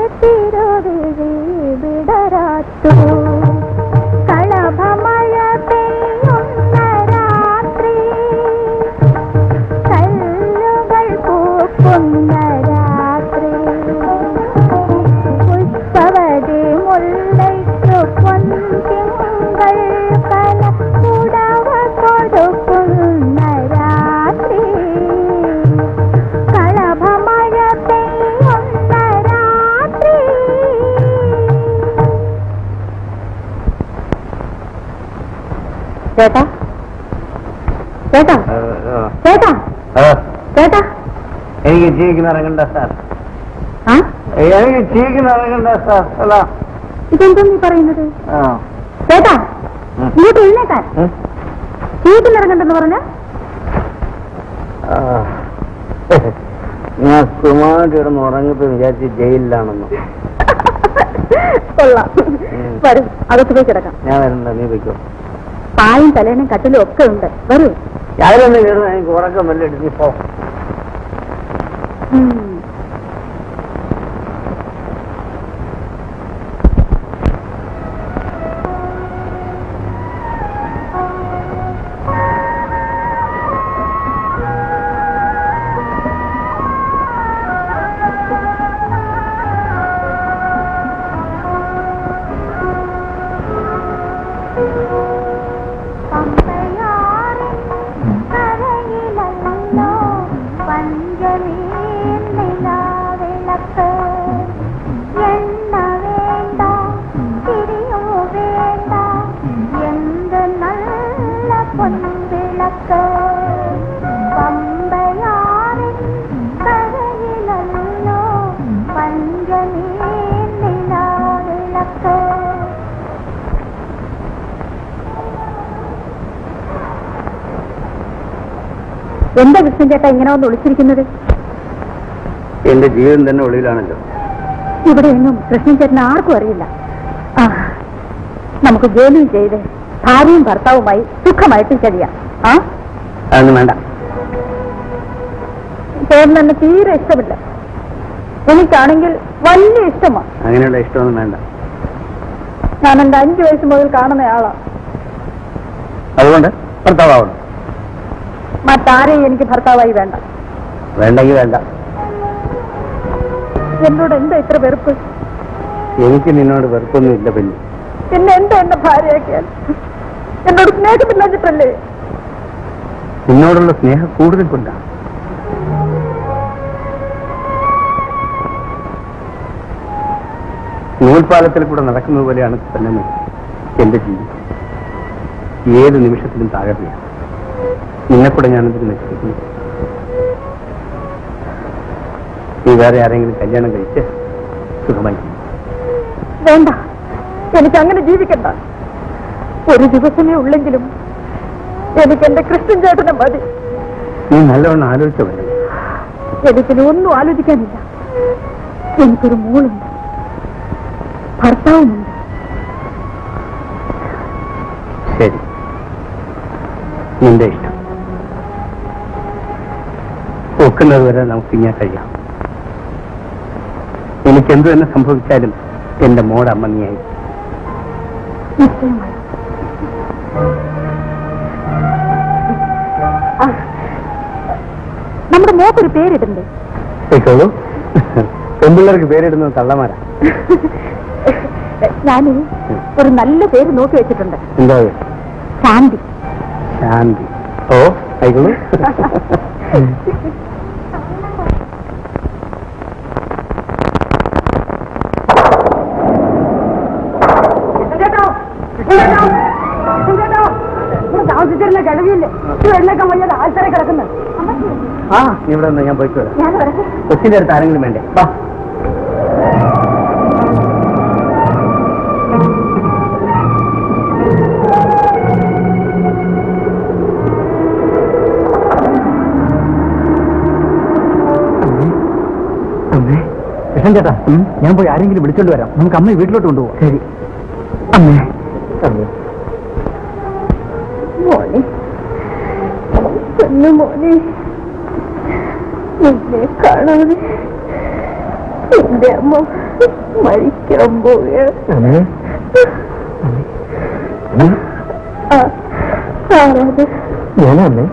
തിരുവിഴി വിടരാത്തു കളഭമഴ പെയ്യുന്ന രാത്രി കല്ലുകൾ പൂക്കുന്ന രാത്രി പുഷ്പവതി മുല്ലയ്ക്കു പൊൻതിങ്കൾ കല കുടവ കൊടുക്കുന്ന രാത്രി കളഭമഴ പെയ്യുന്ന രാത്രി ചേട്ടാ ചേട്ടാ ചേട്ടാ ചേട്ടാ എനിക്ക് ജീവിക്കുന്ന ഇറങ്ങണ്ട സാർ ആ എനിക്ക് ജീവിക്കുന്ന ഇറങ്ങണ്ട സാർ അല്ല ഇതെന്താ നീ പറയുന്നത് ആ. ചേട്ടാ ഉം. ഇങ്ങോട്ട് എഴുന്നേക്കാൻ ഉം. വീട്ടിലിറങ്ങണ്ടെന്ന് പറഞ്ഞ ആ. ഞാൻ സുഖമായിട്ട് കിടന്ന് ഉറങ്ങിപ്പോ വിചാരിച്ച് ജയിലിലാണെന്ന് കൊള്ളാം ഉം. വരും അകത്ത് പോയി കിടക്കാം ഞാൻ വരണ്ട നീ വെക്കോ പായും തലേനും കട്ടിലും ഒക്കെ ഉണ്ട് വരൂ അതിലൊന്നും കിടന്ന് എനിക്ക് ഉറക്കം വല്ല എടുത്ത് പോ ഉം. കരയിലല്ലോ പഞ്ചമീ നിലാവിളക്ക് എണ്ണ വേണ്ട തിരിയോ വേണ്ട എന്ത് നല്ല പൊൻവിളക്ക് പമ്പയാറിൻ കരയിലല്ലോ പഞ്ചമീ നിലാവിളക്ക് എന്താ കൃഷ്ണൻ ചേട്ടാ ഇങ്ങനെ ഒന്ന് ഒളിച്ചിരിക്കുന്നത് എന്റെ ജീവിതം തന്നെ ഒളിയിലാണല്ലോ ഇവിടെ എങ്ങും കൃഷ്ണൻ ചേട്ടന് ആർക്കും അറിയില്ല ആ നമുക്ക് ജോലിയും ചെയ്ത് ഭാര്യയും ഭർത്താവുമായി സുഖമായിട്ട് കഴിയാം ആ അതൊന്നും വേണ്ട ചേട്ടൻ എന്നെ തീരെ ഇഷ്ടമില്ല എനിക്കാണെങ്കിൽ വലിയ ഇഷ്ടമാണ് അങ്ങനെയുള്ള ഇഷ്ടമൊന്നും വേണ്ട ഞാൻ എന്റെ അഞ്ചു വയസ്സ് മുതൽ കാണുന്നയാളാ അതുകൊണ്ട് ഭർത്താവണം മറ്റാരെയും എനിക്ക് ഭർത്താവായി വേണ്ട വേണ്ടെങ്കിൽ വേണ്ട എന്നോട് എന്താ ഇത്ര വെറുപ്പ് എനിക്ക് നിന്നോട് വെറുപ്പൊന്നും ഇല്ല പെണ്ണി പിന്നെ എന്താ എന്റെ ഭാര്യയാക്കിയാൽ എന്നോട് സ്നേഹമില്ലാഞ്ഞിട്ടല്ലേ നിന്നോടുള്ള സ്നേഹം കൂടുതൽ കൊണ്ടാണ് നൂൽപാലത്തിൽ കൂടെ നടക്കുന്നത് പോലെയാണ് തന്നെ എന്റെ ജീവിതം ഏത് നിമിഷത്തിലും താകർച്ചയാണ് നിന്നെ കൂടെ ഞാനെന്തിനു നശിപ്പിക്കുന്നു നീ വേറെ ആരെങ്കിലും കല്യാണം കഴിച്ച് സുഖമായി ജീവി. വേണ്ട എനിക്ക് അങ്ങനെ ജീവിക്കണ്ട ഒരു ദിവസമേ ഉള്ളെങ്കിലും എനിക്ക് എന്റെ കൃഷ്ണൻ ചേട്ടനെ മതി നീ നല്ലവണ്ണം ആലോചിച്ച പോലെ എനിക്കിനി ഒന്നും ആലോചിക്കാനില്ല എനിക്കൊരു മോളുണ്ട് ഭർത്താവുമുണ്ട് ശരി നിന്റെ ഇഷ്ടം ഒക്കുന്നത് വരെ നമുക്ക് ഇങ്ങനെ കഴിയാം എനിക്ക് എന്ത് തന്നെ സംഭവിച്ചാലും എന്റെ മോടെ അമ്മ നീയായി നിശ്ചയമായി ആ, നമ്മുടെ മോക്കൊരു പേരിടണ്ടേ കേൾക്കോളൂ പെൺപിള്ളേർക്ക് പേരിടുന്നത് കള്ളമാരാ ഞാൻ ഒരു നല്ല പേര് നോക്കി വെച്ചിട്ടുണ്ട് എന്താ അത്? ശാന്തി ശാന്തി ഓ ആയിക്കോളൂ താമസിച്ചിരുന്ന കിഴവിയില്ലേ എഴുന്നേക്കാൻ വയ്യാതെ ആൾക്കാരെ കിടക്കുന്നത് ആ നീ ഇവിടെ നിന്ന് ഞാൻ പോയിക്കോളാം ഞാൻ വരട്ടെ കൊച്ചിന്റെ അടുത്ത് ആരെങ്കിലും വേണ്ടേ വാ അമ്മേ കൃഷ്ണൻ ചേട്ടാ ഞാൻ പോയി ആരെങ്കിലും വിളിച്ചോണ്ട് വരാം നമുക്ക് അമ്മയെ വീട്ടിലോട്ട് കൊണ്ടുപോകാം ശരി അമ്മേ അമ്മേ മോനെ പൊന്നു മോനെ നിന്നെ കാണാതെ എന്റെ അമ്മ മരിക്കാൻ പോവുകയാണ് അമ്മേ അമ്മേ ആ, ആരാത് ഞാനമ്മേ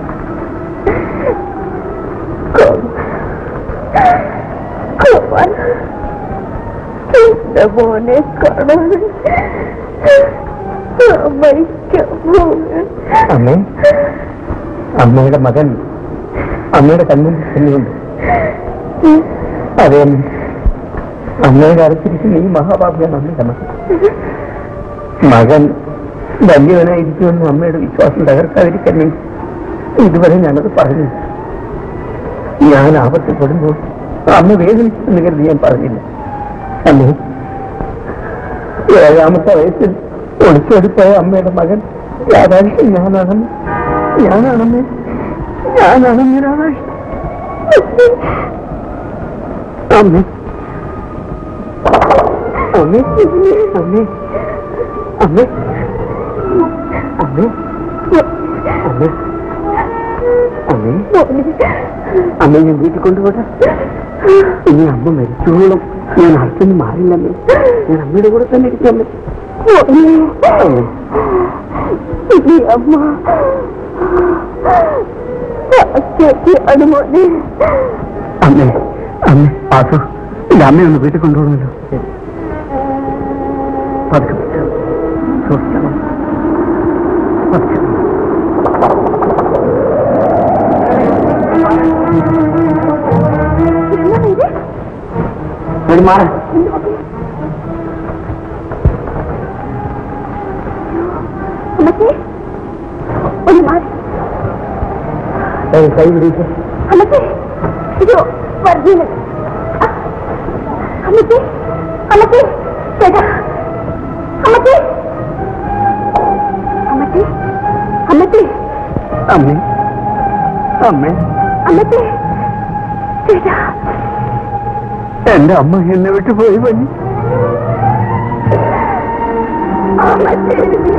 കുമാർ എന്റെ മോനെ കാണാൻ മരിക്കാൻ പോവുകയാണ് അമ്മേ അമ്മയുടെ മകൻ അമ്മയുടെ കണ്ണിൽ തന്നെയുണ്ട് അതെ അമ്മേ അമ്മയുടെ അടുത്തിരിക്കുന്ന ഈ മഹാഭാഗ്യാണ് അമ്മയുടെ മകൻ മകൻ വലിയവനായിരിക്കുമെന്ന് അമ്മയുടെ വിശ്വാസം തകർക്കാതിരിക്കാൻ വേണ്ടി ഇതുവരെ ഞാനത് പറഞ്ഞു ഞാൻ ആപത്തപ്പെടുമ്പോൾ അമ്മ വേദനിച്ചെന്ന് കരുതി ഞാൻ പറഞ്ഞില്ല അമ്മേ ഏഴാമത്തെ വയസ്സിൽ ഒളിച്ചോടിപ്പോയ അമ്മയുടെ മകൻ രാധാകൃഷ്ണൻ ഞാനാണെന്ന് ഞാനാണമ്മേ ഞാനാണമ്മേ രാധാകൃഷ്ണൻ അമ്മേ അമ്മേ അമ്മേ അമ്മേ അമ്മേ അമ്മേ അമ്മേ അമ്മ ഞാൻ വീട്ടിൽ കൊണ്ടുപോട്ടെ ഇനി അമ്മ മരിച്ചോളും ഞാൻ അടുത്തൊന്നും മാറില്ലമ്മേ ഞാൻ അമ്മയുടെ കൂടെ തന്നെ ഇരിക്കാമേ അമ്മേ ഇനി അമ്മ ചേച്ചിയാണ് മോനെ അമ്മേ അമ്മേ പാത്തു എന്റെ അമ്മയൊന്ന് വീട്ടിൽ കൊണ്ടുപോകണമല്ലോ പതുക്കെ പറ്റും സൂക്ഷിക്കണം പതുക്കെ. എന്താണ് ഇത് ഒരു മാറ അമ്മച്ചി ഒരു മാറി കൈ പിടിച്ച് അമ്മച്ചി അയ്യോ വർദ്ധീന് അമ്മച്ചി അമ്മച്ചി ചേട്ടാ അമ്മച്ചി അമ്മച്ചി അമ്മച്ചി അമ്മേ അമ്മേ അമ്മച്ചി ചേട്ടാ എന്റെ അമ്മ എന്നെ വിട്ടു പോയി പനി അമ്മച്ചി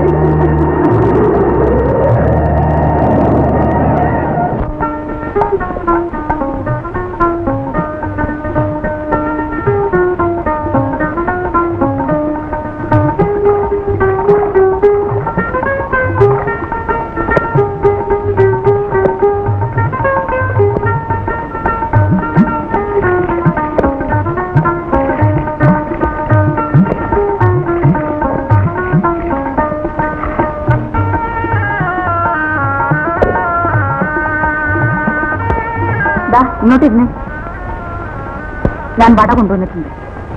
ദാ ഇങ്ങോട്ടിരുന്നേ ഞാൻ വട കൊണ്ടുവന്നിട്ടുണ്ട്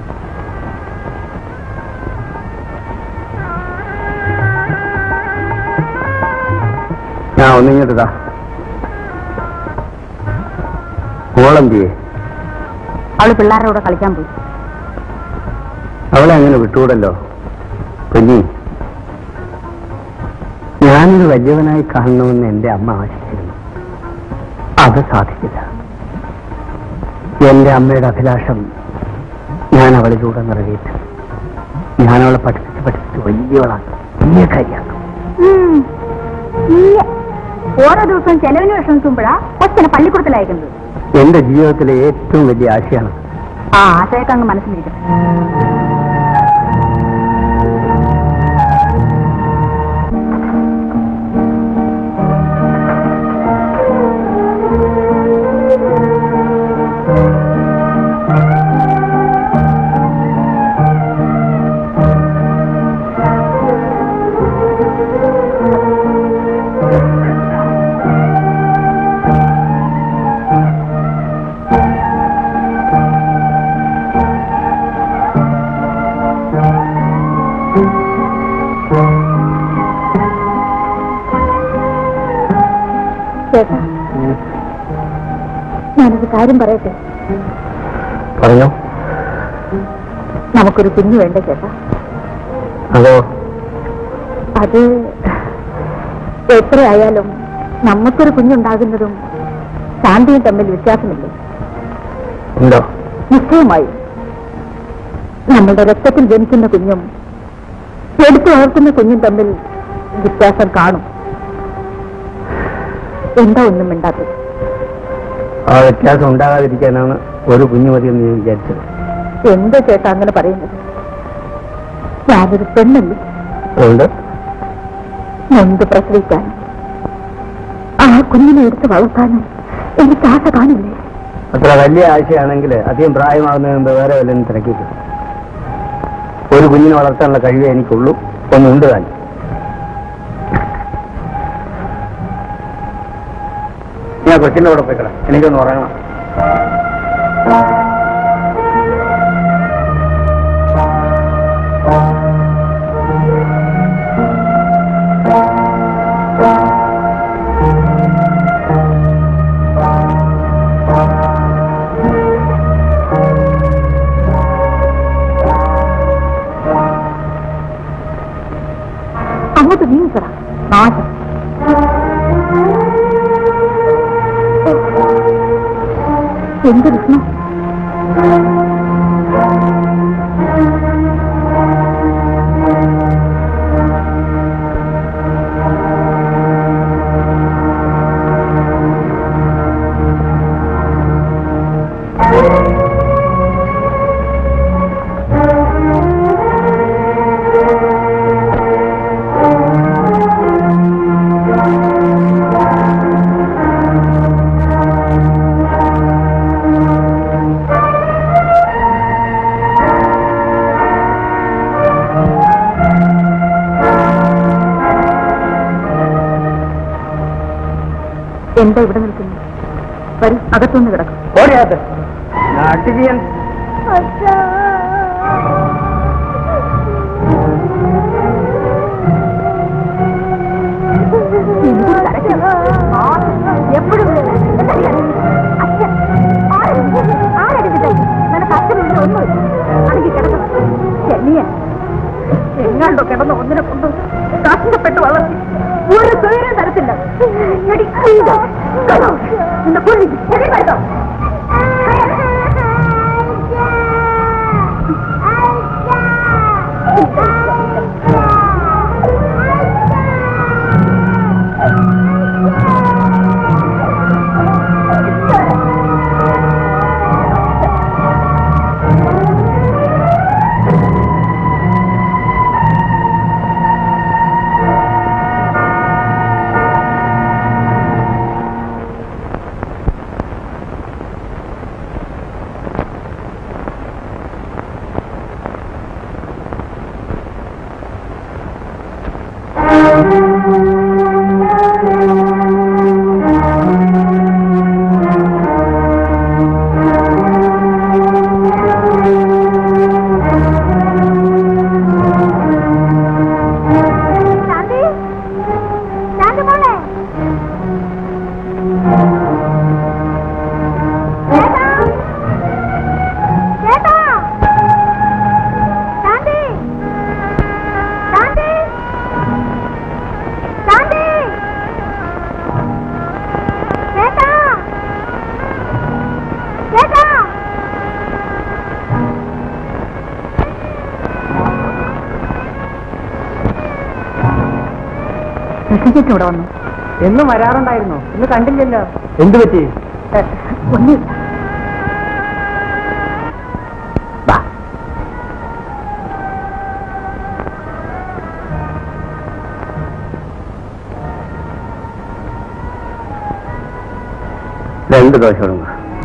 ഞാൻ ഒന്നിങ്ങോട്ടാ ഓളന്തിയെ അവള് പിള്ളേരുടെ കൂടെ കളിക്കാൻ പോയി അവളെ അങ്ങനെ വിട്ടുകൂടല്ലോ കുഞ്ഞി ഞാനൊരു വലിയവനായി കാണണമെന്ന് എന്റെ അമ്മ ആശിച്ചിരുന്നു അത് സാധിച്ചില്ല എന്റെ അമ്മയുടെ അഭിലാഷം ഞാൻ അവളിലൂടെ നിറവേറ്റും ഞാൻ അവളെ പഠിപ്പിച്ച് പഠിപ്പിച്ച് വലിയവളാക്കും വലിയ കാര്യമാക്കും ഉം. ഇല്ല. ഓരോ ദിവസവും ചെലവിന് വിഷമിക്കുമ്പോഴാ കൊച്ചനെ പള്ളിക്കൂടത്തിലയക്കുന്നത് എന്റെ ജീവിതത്തിലെ ഏറ്റവും വലിയ ആശയാണ് ആ ആശയൊക്കെ അങ്ങ് മനസ്സിലിരിക്കട്ടെ ചേട്ടാ ഞാനൊരു കാര്യം പറയട്ടെ പറഞ്ഞോ നമുക്കൊരു കുഞ്ഞു വേണ്ട ചേട്ടാ അതോ അത് എത്രയായാലും നമുക്കൊരു കുഞ്ഞുണ്ടാകുന്നതും ശാന്തിയും തമ്മിൽ വ്യത്യാസമില്ലേ ഉണ്ടോ നിശ്ചയമായി നമ്മുടെ രക്തത്തിൽ ജനിക്കുന്ന കുഞ്ഞും എടുത്തു വളർത്തുന്ന കുഞ്ഞും തമ്മിൽ വ്യത്യാസം കാണും എന്താ ഒന്നും മിണ്ടാത്തത് ആ വ്യത്യാസം ഉണ്ടാകാതിരിക്കാനാണ് ഒരു കുഞ്ഞു മതിയെന്ന് ഞാൻ വിചാരിച്ചത് എന്താ ചേട്ടാ അങ്ങനെ പറയുന്നത് ഞാനൊരു പെണ്ണല്ലേ അതുകൊണ്ട് നൊന്ത് പ്രസവിക്കാനും ആ കുഞ്ഞിനെ എടുത്ത് വളർത്താനും എനിക്ക് ആശ കാണില്ലേ അത്ര വലിയ ആശയാണെങ്കിൽ അധികം പ്രായമാകുന്നതിന് മുമ്പ് വേറെ വല്ലതും തിരക്കിയിട്ട് ഒരു കുഞ്ഞിനെ വളർത്താനുള്ള കഴിവേ എനിക്കുള്ളൂ ഒന്നുണ്ട് താൻ ഞാൻ കൊച്ചിൻ്റെ കൂടെ പോയിക്കടാ എനിക്കൊന്ന് ഉറങ്ങണം അങ്ങോട്ട് നീങ്ങിക്കട നാശം എന്ത് വിഷ്ണു എന്താ ഇവിടെ നിൽക്കുന്നു വരും അകത്തൊന്ന് കിടക്കും ഓടിയാത്ത നാട്ടിൽ ചെയ്യാൻ എന്തൊരു കരച്ചിൽ. ആ, എപ്പോഴും എന്തറിയാം? അച്ഛൻ, ആരെടുത്തത്? ആരെടുത്തത്? നിനക്ക് അച്ഛനില്ല ഒന്നുമില്ല. അടങ്ങി കിടക്കണം. ശനിയെ, എങ്ങാണ്ടോ കിടന്ന് ഒന്നിനെ കൊണ്ട് കഷ്ടപ്പെട്ട് വളർത്തി ഒരു സ്വയം തരത്തില്ല എടി, ഇതാ, കണ്ടോ? നിന്നെ കൊല്ലി, എടി, വരുന്നോ? ശാന്തി ശാന്തി മോളെ ചേട്ടാ ചേട്ടാ ശാന്തി ശാന്തി ശാന്തി ചേട്ടാ ചേട്ടാ കൃഷിച്ചേട്ടൻ ഇവിടെ വന്നു എന്നും വരാറുണ്ടായിരുന്നോ ഇന്ന് കണ്ടില്ലല്ലോ എന്ത് പറ്റി ഒന്നുമില്ല വാ. രണ്ട് ദോശ കൊടുങ്ങ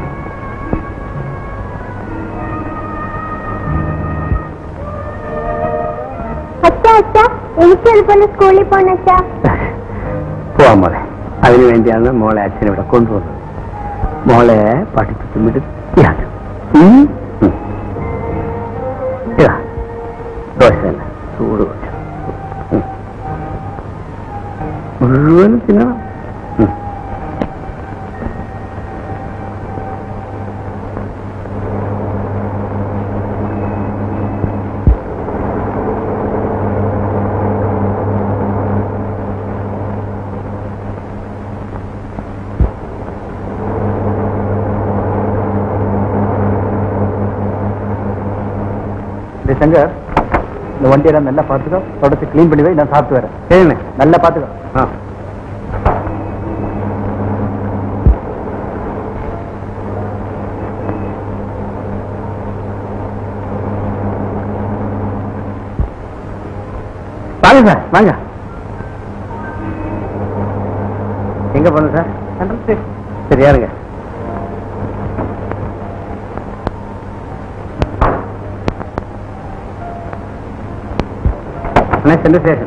അച്ഛ അച്ഛ എനിക്ക് എളുപ്പം സ്കൂളിൽ പോണ അച്ഛ പോവാൻ മോളെ അതിനു വേണ്ടിയാണ് മോളെ അച്ഛൻ ഇവിടെ കൊണ്ടുവന്നത് മോളെ പഠിപ്പിച്ച് മിടുക്കിയാണ് ഉം? ഉം. ഇതാ, ദോശ തന്നെ ചൂട് ദോശ ഉം. മുഴുവനും തിന്നണം ഉം. டேய் சங்கர் இந்த வண்டியெல்லாம் நல்லா பார்த்துக்கோ தொடச்சு க்ளீன் பண்ணி வை நான் சாப்பிட்டு வரேன் சரிண்ணே நல்லா பார்த்துக்கோ ஆ வாங்க சார் வாங்க எங்க போகணும் சார் சரி யாருங்க அண்ணா சென்ட்ரல் ஸ்டேஷன்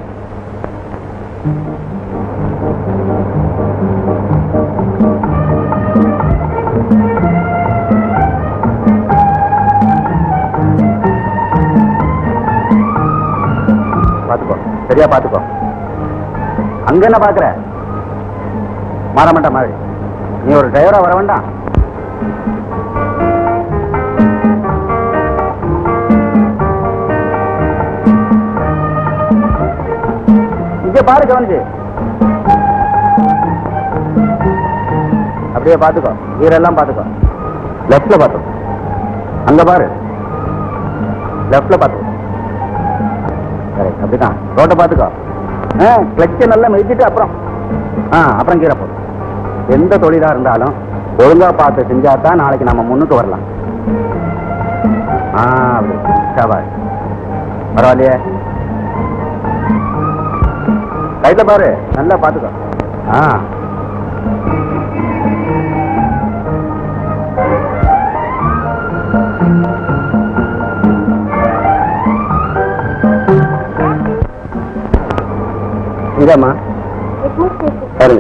பாத்துக்கோ சரியா பாத்துக்கோ அங்க என்ன பாக்குற மாற மாட்டா மாதிரி நீ ஒரு டிரைவரா வர வேண்டாம் இங்க பாரு கவனிச்சு அப்படியே பாத்துக்கோ ஈரெல்லாம் பாத்துக்கோ லெப்ட்ல பாத்துக்கோ அங்க பாரு லெப்ட்ல பாத்துக்கோ சரி அப்படிதான் ரோட்டை பாத்துக்கோ கிளச்சை நல்லா மிதிச்சிட்டு அப்புறம் ஆ அப்புறம் கீழே போ எந்த தொழிலா இருந்தாலும் ஒழுங்கா பார்த்து செஞ்சா தான் நாளைக்கு நம்ம முன்னுக்கு வரலாம் ஆ அப்படி சபாஷ் பரவாயில்லையே கையில பாரு நல்லா பாத்துக்கோ ஆ இங்கம்மா சரிங்க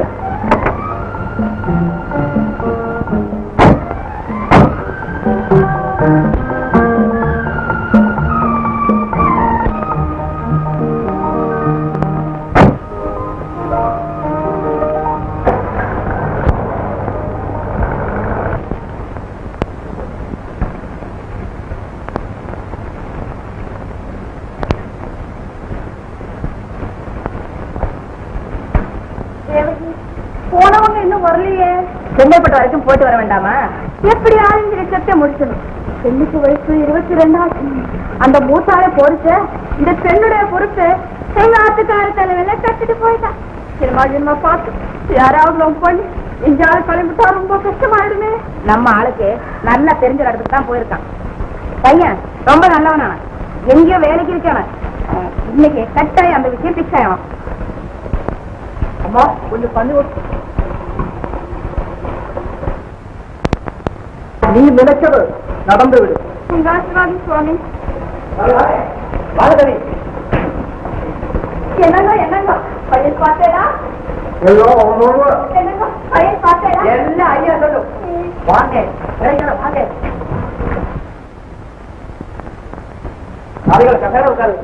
போனவங்க இன்னும் வரலையே செங்கல்பட்டு வரைக்கும் போயிட்டு வர வேண்டாமா எப்படி ஆளுங்க ரிசப்டே முடிச்சணும் பெண்ணுக்கு வயசு இருபத்தி ரெண்டாச்சு அந்த மூத்தாளை பொறுத்த இந்த பெண்ணுடைய பொறுப்பு எங்க ஆத்துக்கார தலைவில கட்டிட்டு போயிட்டான் சினிமா சினிமா பார்த்து யாராவது லவ் பண்ணி எங்கேயாவது கிளம்பிட்டா ரொம்ப கஷ்டமாயிடுமே நம்ம ஆளுக்கு நல்லா தெரிஞ்ச இடத்துக்கு தான் போயிருக்கான் பையன் ரொம்ப நல்லவனா எங்கேயோ வேலைக்கு இருக்கான இன்னைக்கு கட்டாயம் அந்த விஷயம் பிக்ஸ் ஆகும் அம்மா கொஞ்சம் தண்ணி ஊத்து. நீ நினைச்சது நடந்து விடு உங்க ஆசீர்வாதம் சுவாமி வாழகவி என்னங்க என்னங்க பையன் பார்த்தேடா எல்லாம் அவனோட என்னங்க பையன் பார்த்தேடா எல்லாம் ஐயா சொல்லும் வாங்க இறங்கிட வாங்க நாளைகள் கசட உட்காரு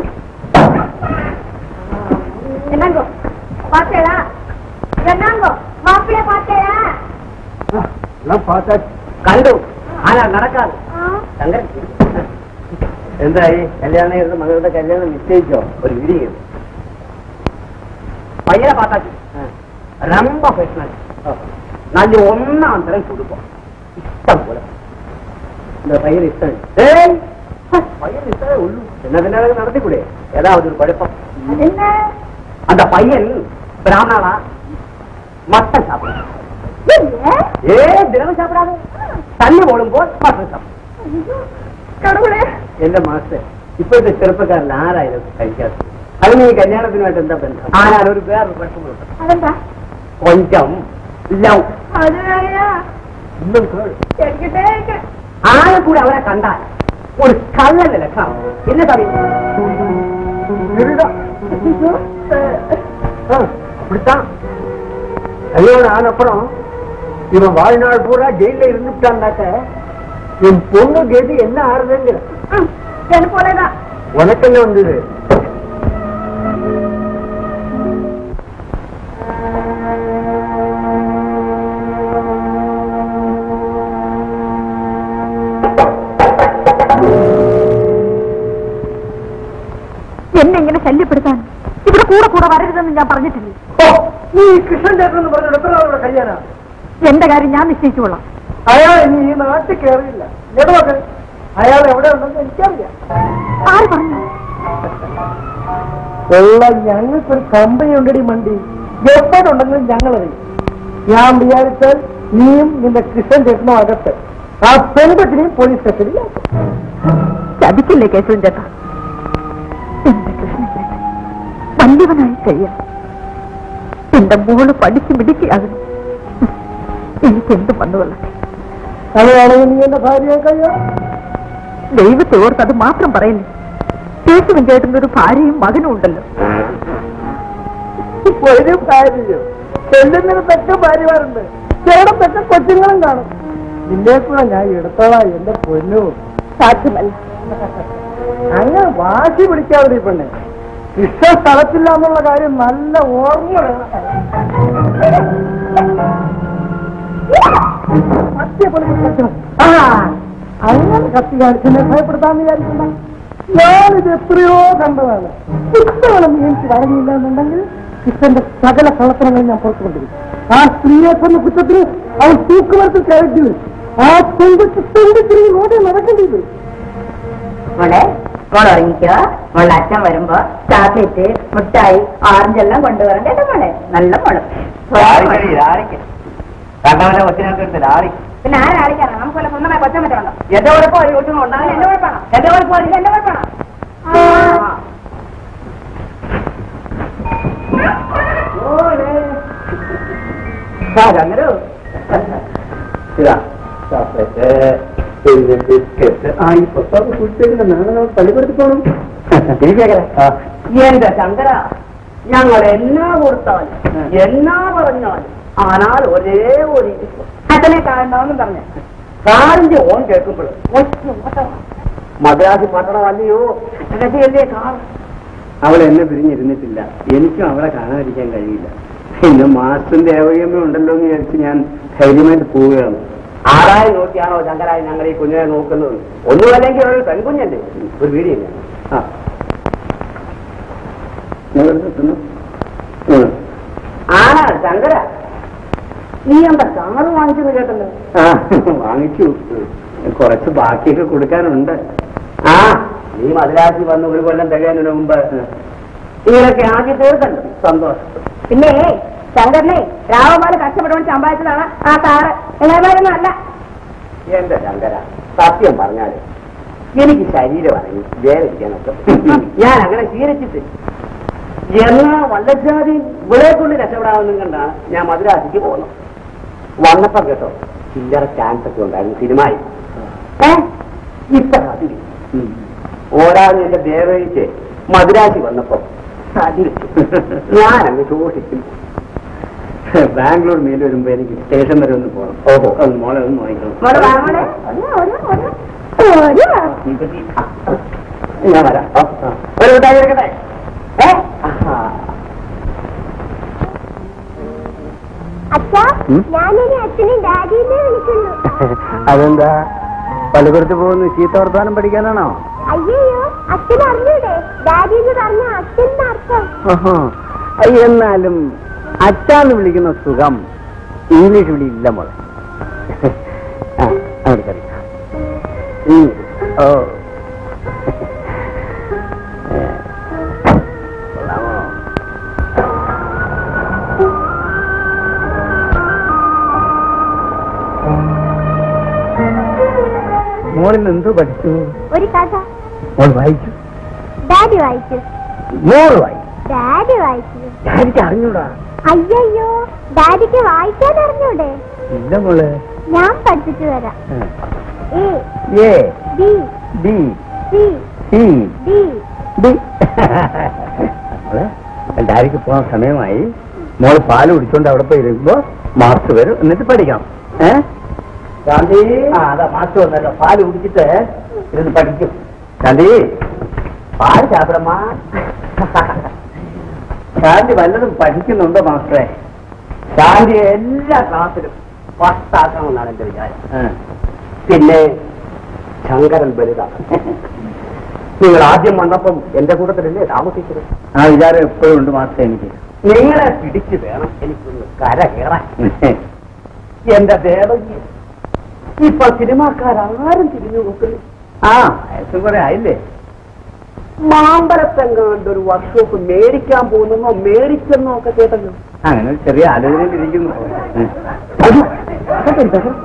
என்னங்கோ பார்த்தேடா என்னங்கோ மாப்பிள்ளை பார்த்தேடா எல்லாம் பார்த்தாச்சு கண்டு ஆனா நடக்காது தங்கச்சி എന്തായി കല്യാണം ഇരുന്ന് മകളുടെ കല്യാണം നിശ്ചയിച്ചോ ഒരു വീഡിയോ പയ്യനെ പാത്താച്ചു ரொம்ப பேசினாச்சு நான் ஒன்னாம் தரம் கொடுப்போம் இஷ்டம் போல இந்த பையன் இஷ்டம் ஏய் பையன் இஷ்டம் உள்ளு என்ன தினம் நடத்தி கொடு ஏதாவது ஒரு குழப்பம் அது என்ன அந்த பையன் பிராமணாளா மட்டன் சாப்பிடும் என்ன? ஏ தினமும் சாப்பிடாது தண்ணி ஓடும் போல் மட்டன் சாப்பிடும் ஐயோ, கடவுளே എന്റെ മാസ്റ്റർ ഇപ്പോഴത്തെ ചെറുപ്പക്കാരൻ ആരായാലും കഴിക്കാത്ത അത് നീ കല്യാണത്തിനുമായിട്ട് എന്താ ബന്ധം ആരാണ് ഒരു വേറൊരു പ്രശ്നമുണ്ട് அதெண்டா കൊഞ്ചം ലവ് அது வேறையா ഇന്നും കേൾ கேட்டுக்கிட்டே இருக்கேன் ആരെ കൂടെ അവരെ കണ്ടാൽ ഒരു കള്ളന്റെ ലക്ഷണം என்ன சாமி திருடம். ஐயோ, ஆ, அப்படித்தான் கல்யாணம் ஆனப்புறம் இவன் வாழ்நாள் பூரா ஜெயில இருந்துட்டான்னாக்க என் பொண்ணு கேட்டு என்ன ஆறுதுங்கிற ம், என்ன போலதான் உனக்கு என்ன வந்தது എന്നെ ഇങ്ങനെ ശല്യപ്പെടുത്താൻ ഇവിടെ കൂടെ കൂടെ വരരുതെന്ന് ഞാൻ പറഞ്ഞിട്ടില്ലേ നീ കൃഷ്ണൻ ചേട്ടൻ പറഞ്ഞ എത്ര കല്യാണം എന്റെ കാര്യം ഞാൻ നിശ്ചയിച്ചുകൊള്ളാം അയാൾ ഇനി ഈ നാട്ടിൽ കയറിയില്ല ഇടവകൾ അയാൾ എവിടെ ഉണ്ടെന്ന് എനിക്കറിയാം ആര് പറഞ്ഞു ഉള്ള ഞങ്ങൾക്കൊരു കമ്പനി ഉണ്ടടി മണ്ടി എപ്പോഴുണ്ടെങ്കിലും ഞങ്ങളറിയും ഞാൻ വിചാരിച്ചാൽ നീയും നിന്റെ കൃഷ്ണൻ ചേട്ടനും അകത്ത് ആ പെൺകുട്ടിനെയും പോലീസ് സ്റ്റേഷനിൽ ചതിക്കില്ലേ കേശവൻ ചേട്ടാ എന്റെ കൃഷ്ണൻ ചേട്ടൻ വലിയവനായി കഴിയണം എന്റെ മോള് പഠിച്ചു മിടിക്കുകയാകണം എനിക്ക് എന്ത് വന്നുകൊള്ളട്ടെ അങ്ങനെയാണെങ്കിൽ നീ എന്റെ ഭാര്യയെ കഴിയാം ദൈവത്തെ ഓർത്ത് അത് മാത്രം പറയില്ലേ കേശവൻ ചേട്ടൻ്റെ ഒരു ഭാര്യയും മകനും ഉണ്ടല്ലോ ഒരു ഭാര്യയോ ചെല്ലുന്നൊരു പെറ്റ ഭാര്യമാരുണ്ട് ചേട്ടൻ പെറ്റ കൊച്ചുങ്ങളും കാണും നിന്നെ കൂടെ ഞാൻ എടുത്തോളാം എന്റെ പൊന്നു സാധ്യമല്ല അങ്ങനെ വാശി പിടിക്കാതെ ഈ പെണ്ണെ ഇഷ്ട സ്ഥലത്തില്ല എന്നുള്ള കാര്യം നല്ല ഓർമ്മ വേണം സത്യപോലെ കത്തണം. ആ, അങ്ങനെ കത്തി കാണിച്ചെന്നെ ഭയപ്പെടുത്താന്ന് വിചാരിക്കണ്ട ഞാനിത് എത്രയോ കണ്ടതാണ് ഇഷ്ടങ്ങളും എനിക്ക് വഴങ്ങിയില്ല എന്നുണ്ടെങ്കിൽ കൃഷ്ണന്റെ സകല പ്രവർത്തനങ്ങളും ഞാൻ പുറത്തു കൊണ്ടിരിക്കും ആ സ്ത്രീയെ കൊന്ന കുറ്റത്തിന് അവൻ തൂക്കുമരത്തിൽ കയറ്റി വരും. ആ പെൺകുട്ടി പെൺകുട്ടി റോഡിൽ നടക്കേണ്ടി വരും മോളെ മോൾ ഉറങ്ങിക്കോ മോളുടെ അച്ഛൻ വരുമ്പോ ചോക്ലേറ്റ് മുട്ടായി ഓറഞ്ച് എല്ലാം കൊണ്ടുവരണ്ട കേട്ടോ മോളെ നല്ല മോള് കണ്ടവന്റെ കൊച്ചിനൊക്കെ എടുത്ത് ലാറി പിന്നെ ആരാളിക്കാണ് നമുക്ക് വല്ല സ്വന്തമായ കൊച്ചം പറ്റുണ്ടോ എന്റെ കുഴപ്പം ഈ കൊച്ചുങ്ങൾ ഉണ്ടാകില്ല എന്റെ കുഴപ്പമാണോ എന്റെ കുഴപ്പം എന്റെ കുഴപ്പമാണോ അങ്ങനെ ഇതാ ചോക്ലേറ്റ് പിന്നെ ബിസ്ക്കറ്റ് ആ ഈ പുസ്തകം കുടിച്ചേക്കുന്ന നാളെ പള്ളിപ്പെടുത്തി പോകണം എന്റെ ശങ്കര ഞങ്ങൾ എന്നാ കൊടുത്താലും എന്നാ പറഞ്ഞാലും ஆனால் ഒരേ ഒരു ഇരിപ്പ്. അച്ഛനെ കാണണമെന്നും പറഞ്ഞു കാറിന്റെ ഓൺ കേൾക്കുമ്പോൾ മദ്രാസി പട്ടണം അല്ലയോ രസയല്ലേ കാർ അവൾ എന്നെ പിരിഞ്ഞിരുന്നിട്ടില്ല എനിക്കും അവളെ കാണാതിരിക്കാൻ കഴിയില്ല പിന്നെ മാസ്റ്ററും ദേവകിയമ്മ ഉണ്ടല്ലോ എന്ന് വിചാരിച്ച് ഞാൻ ധൈര്യമായിട്ട് പോവുകയാണ് ആറായി നോക്കിയാണോ ശങ്കരായി ഞങ്ങൾ ഈ കുഞ്ഞിനെ നോക്കുന്നത് ഒന്നുമല്ലെങ്കിൽ ഒരു പെൺകുഞ്ഞല്ലേ ഒരു വീടില്ല ആ ഞാൻ ഇവിടെ നിൽക്കുന്നു. ഉം. ആണാ ശങ്കര നീ എന്താ കാറ് വാങ്ങിച്ചത് കേട്ടല്ലോ ആ വാങ്ങിച്ചു കുറച്ച് ബാക്കിയൊക്കെ കൊടുക്കാനുണ്ട് ആ നീ മദ്രാസി വന്ന് ഒരു കൊല്ലം തികയുന്നതിന് മുമ്പ് ഇങ്ങനൊക്കെ ആക്കി തീർക്കണ്ട സന്തോഷം പിന്നെ ശങ്കരനെ രാവമാല കഷ്ടപ്പെട്ടുകൊണ്ട് സമ്പാദിച്ചതാണ് ആ കാറ് നിങ്ങളൊന്നും അല്ല എന്റെ ശങ്കര സത്യം പറഞ്ഞാല് എനിക്ക് ശരീരം അനങ്ങി വേദനിക്കാനൊക്കെ ഞാൻ അങ്ങനെ ശീലിച്ചിട്ട് എന്നാ വല്ലജാതി ഇവിടെ കൊണ്ട് രക്ഷപ്പെടാമെന്നും കണ്ടാണ് ഞാൻ മദ്രാസിക്ക് പോകുന്നത് വന്നപ്പോ കേട്ടോ ചില്ലറ ചാൻസ് ഒക്കെ ഉണ്ടായിരുന്നു സിനിമയിൽ ഏ ഇപ്പൊ അതിൽ ഓടാതെ എന്റെ ദേവയിച്ച് മദ്രാസി വന്നപ്പോ അതിൽ ഞാൻ അങ്ങ് ശോഷിക്കും ബാംഗ്ലൂർ മേലെ വരുമ്പോ എനിക്ക് സ്റ്റേഷൻ വരെ ഒന്ന് പോകണം ഓഹോ. ഒന്ന് മോളെ ഒന്ന് വാങ്ങിക്കണം മോള് വാ മോളെ ഒരു ഒരു ഒരു ഒരു വാ. ഞാൻ വരാം ആ, ആ. ഒരു മിഠായി എടുക്കട്ടെ ഏ ആഹാ. അച്ഛാ ഉം? ഞാനൊരു അച്ഛനെ ഡാഡിനെ വിളിക്കുന്നു അതെന്താ പള്ളിപ്പുറത്ത് പോകുന്നു ചീത്ത വർത്താനം പഠിക്കാനാണോ അയ്യോ അച്ഛൻ അറിഞ്ഞൂടെ ഡാഡി എന്ന് പറഞ്ഞ അച്ഛൻ്റെ അർത്ഥം ഓഹോ. അയ്യ, എന്നാലും അച്ഛാന്ന് വിളിക്കുന്ന സുഖം ഇംഗ്ലീഷ് വിളി ഇല്ല മോളെ ആ, അവിടെ കറി. ഉം. ഓ ഏ, കൊള്ളാമോ? മോളിൽ എന്തോ പഠിച്ചു ഒരു കഥ മോൾ വായിച്ചു ഡാഡി വായിച്ചു മോൾ വായിച്ചു ഡാഡി വായിച്ചു ഡാഡിക്ക് അറിഞ്ഞൂടാ അയ്യോ ഡാഡിക്ക് വായിക്കാൻ അറിഞ്ഞൂടെ ഇല്ല മോള് ഞാൻ പഠിപ്പിച്ചു തരാം A A B D C C D D മോളെ ഡാഡിക്ക് പോകാൻ സമയമായി മോള് പാല് കുടിച്ചോണ്ട് അവിടെ പോയി ഇരുമ്പോ മാസ്റ്റർ വരും എന്നിട്ട് പഠിക്കാം ഏ ശാന്തി ആ അതാ മാസ്റ്റർ വന്നല്ലോ പാല് കുടിച്ചിട്ട് ഇരുന്ന് പഠിക്കും ശാന്തി പാല് ചാപ്പിടമ്മ ശാന്തി വല്ലതും പഠിക്കുന്നുണ്ടോ മാസ്റ്ററെ ശാന്തി എല്ലാ ക്ലാസ്സിലും ഫസ്റ്റ് ആക്കണമെന്നാണ് എന്റെ വിചാരം ആ. പിന്നെ ശങ്കരൻ വലുതാണ് നിങ്ങൾ ആദ്യം വന്നപ്പം എന്റെ കൂട്ടത്തിലല്ലേ താമസിച്ചത് ആ വിചാരം എപ്പോഴും ഉണ്ട് മാസ്റ്റർ എനിക്ക് നിങ്ങളെ പിടിച്ചു വേണം എനിക്കൊന്ന് കര കയറാൻ എന്റെ ദേവകി ഇപ്പൊ സിനിമാക്കാരും തിരിഞ്ഞു നോക്കുന്നു ആ വയസ്സും കുറെ ആയില്ലേ മാമ്പരത്തെങ്ങാണ്ട് ഒരു വർക്ക്ഷോപ്പ് മേടിക്കാൻ പോകുന്നോ മേടിച്ചെന്നോ ഒക്കെ കേട്ടല്ലോ അങ്ങനെ ഒരു ചെറിയ ആലോചനയിൽ ഇരിക്കുന്നു ഉം. അയ്യോ, അതൊക്കെ ഒരു ബഹളം.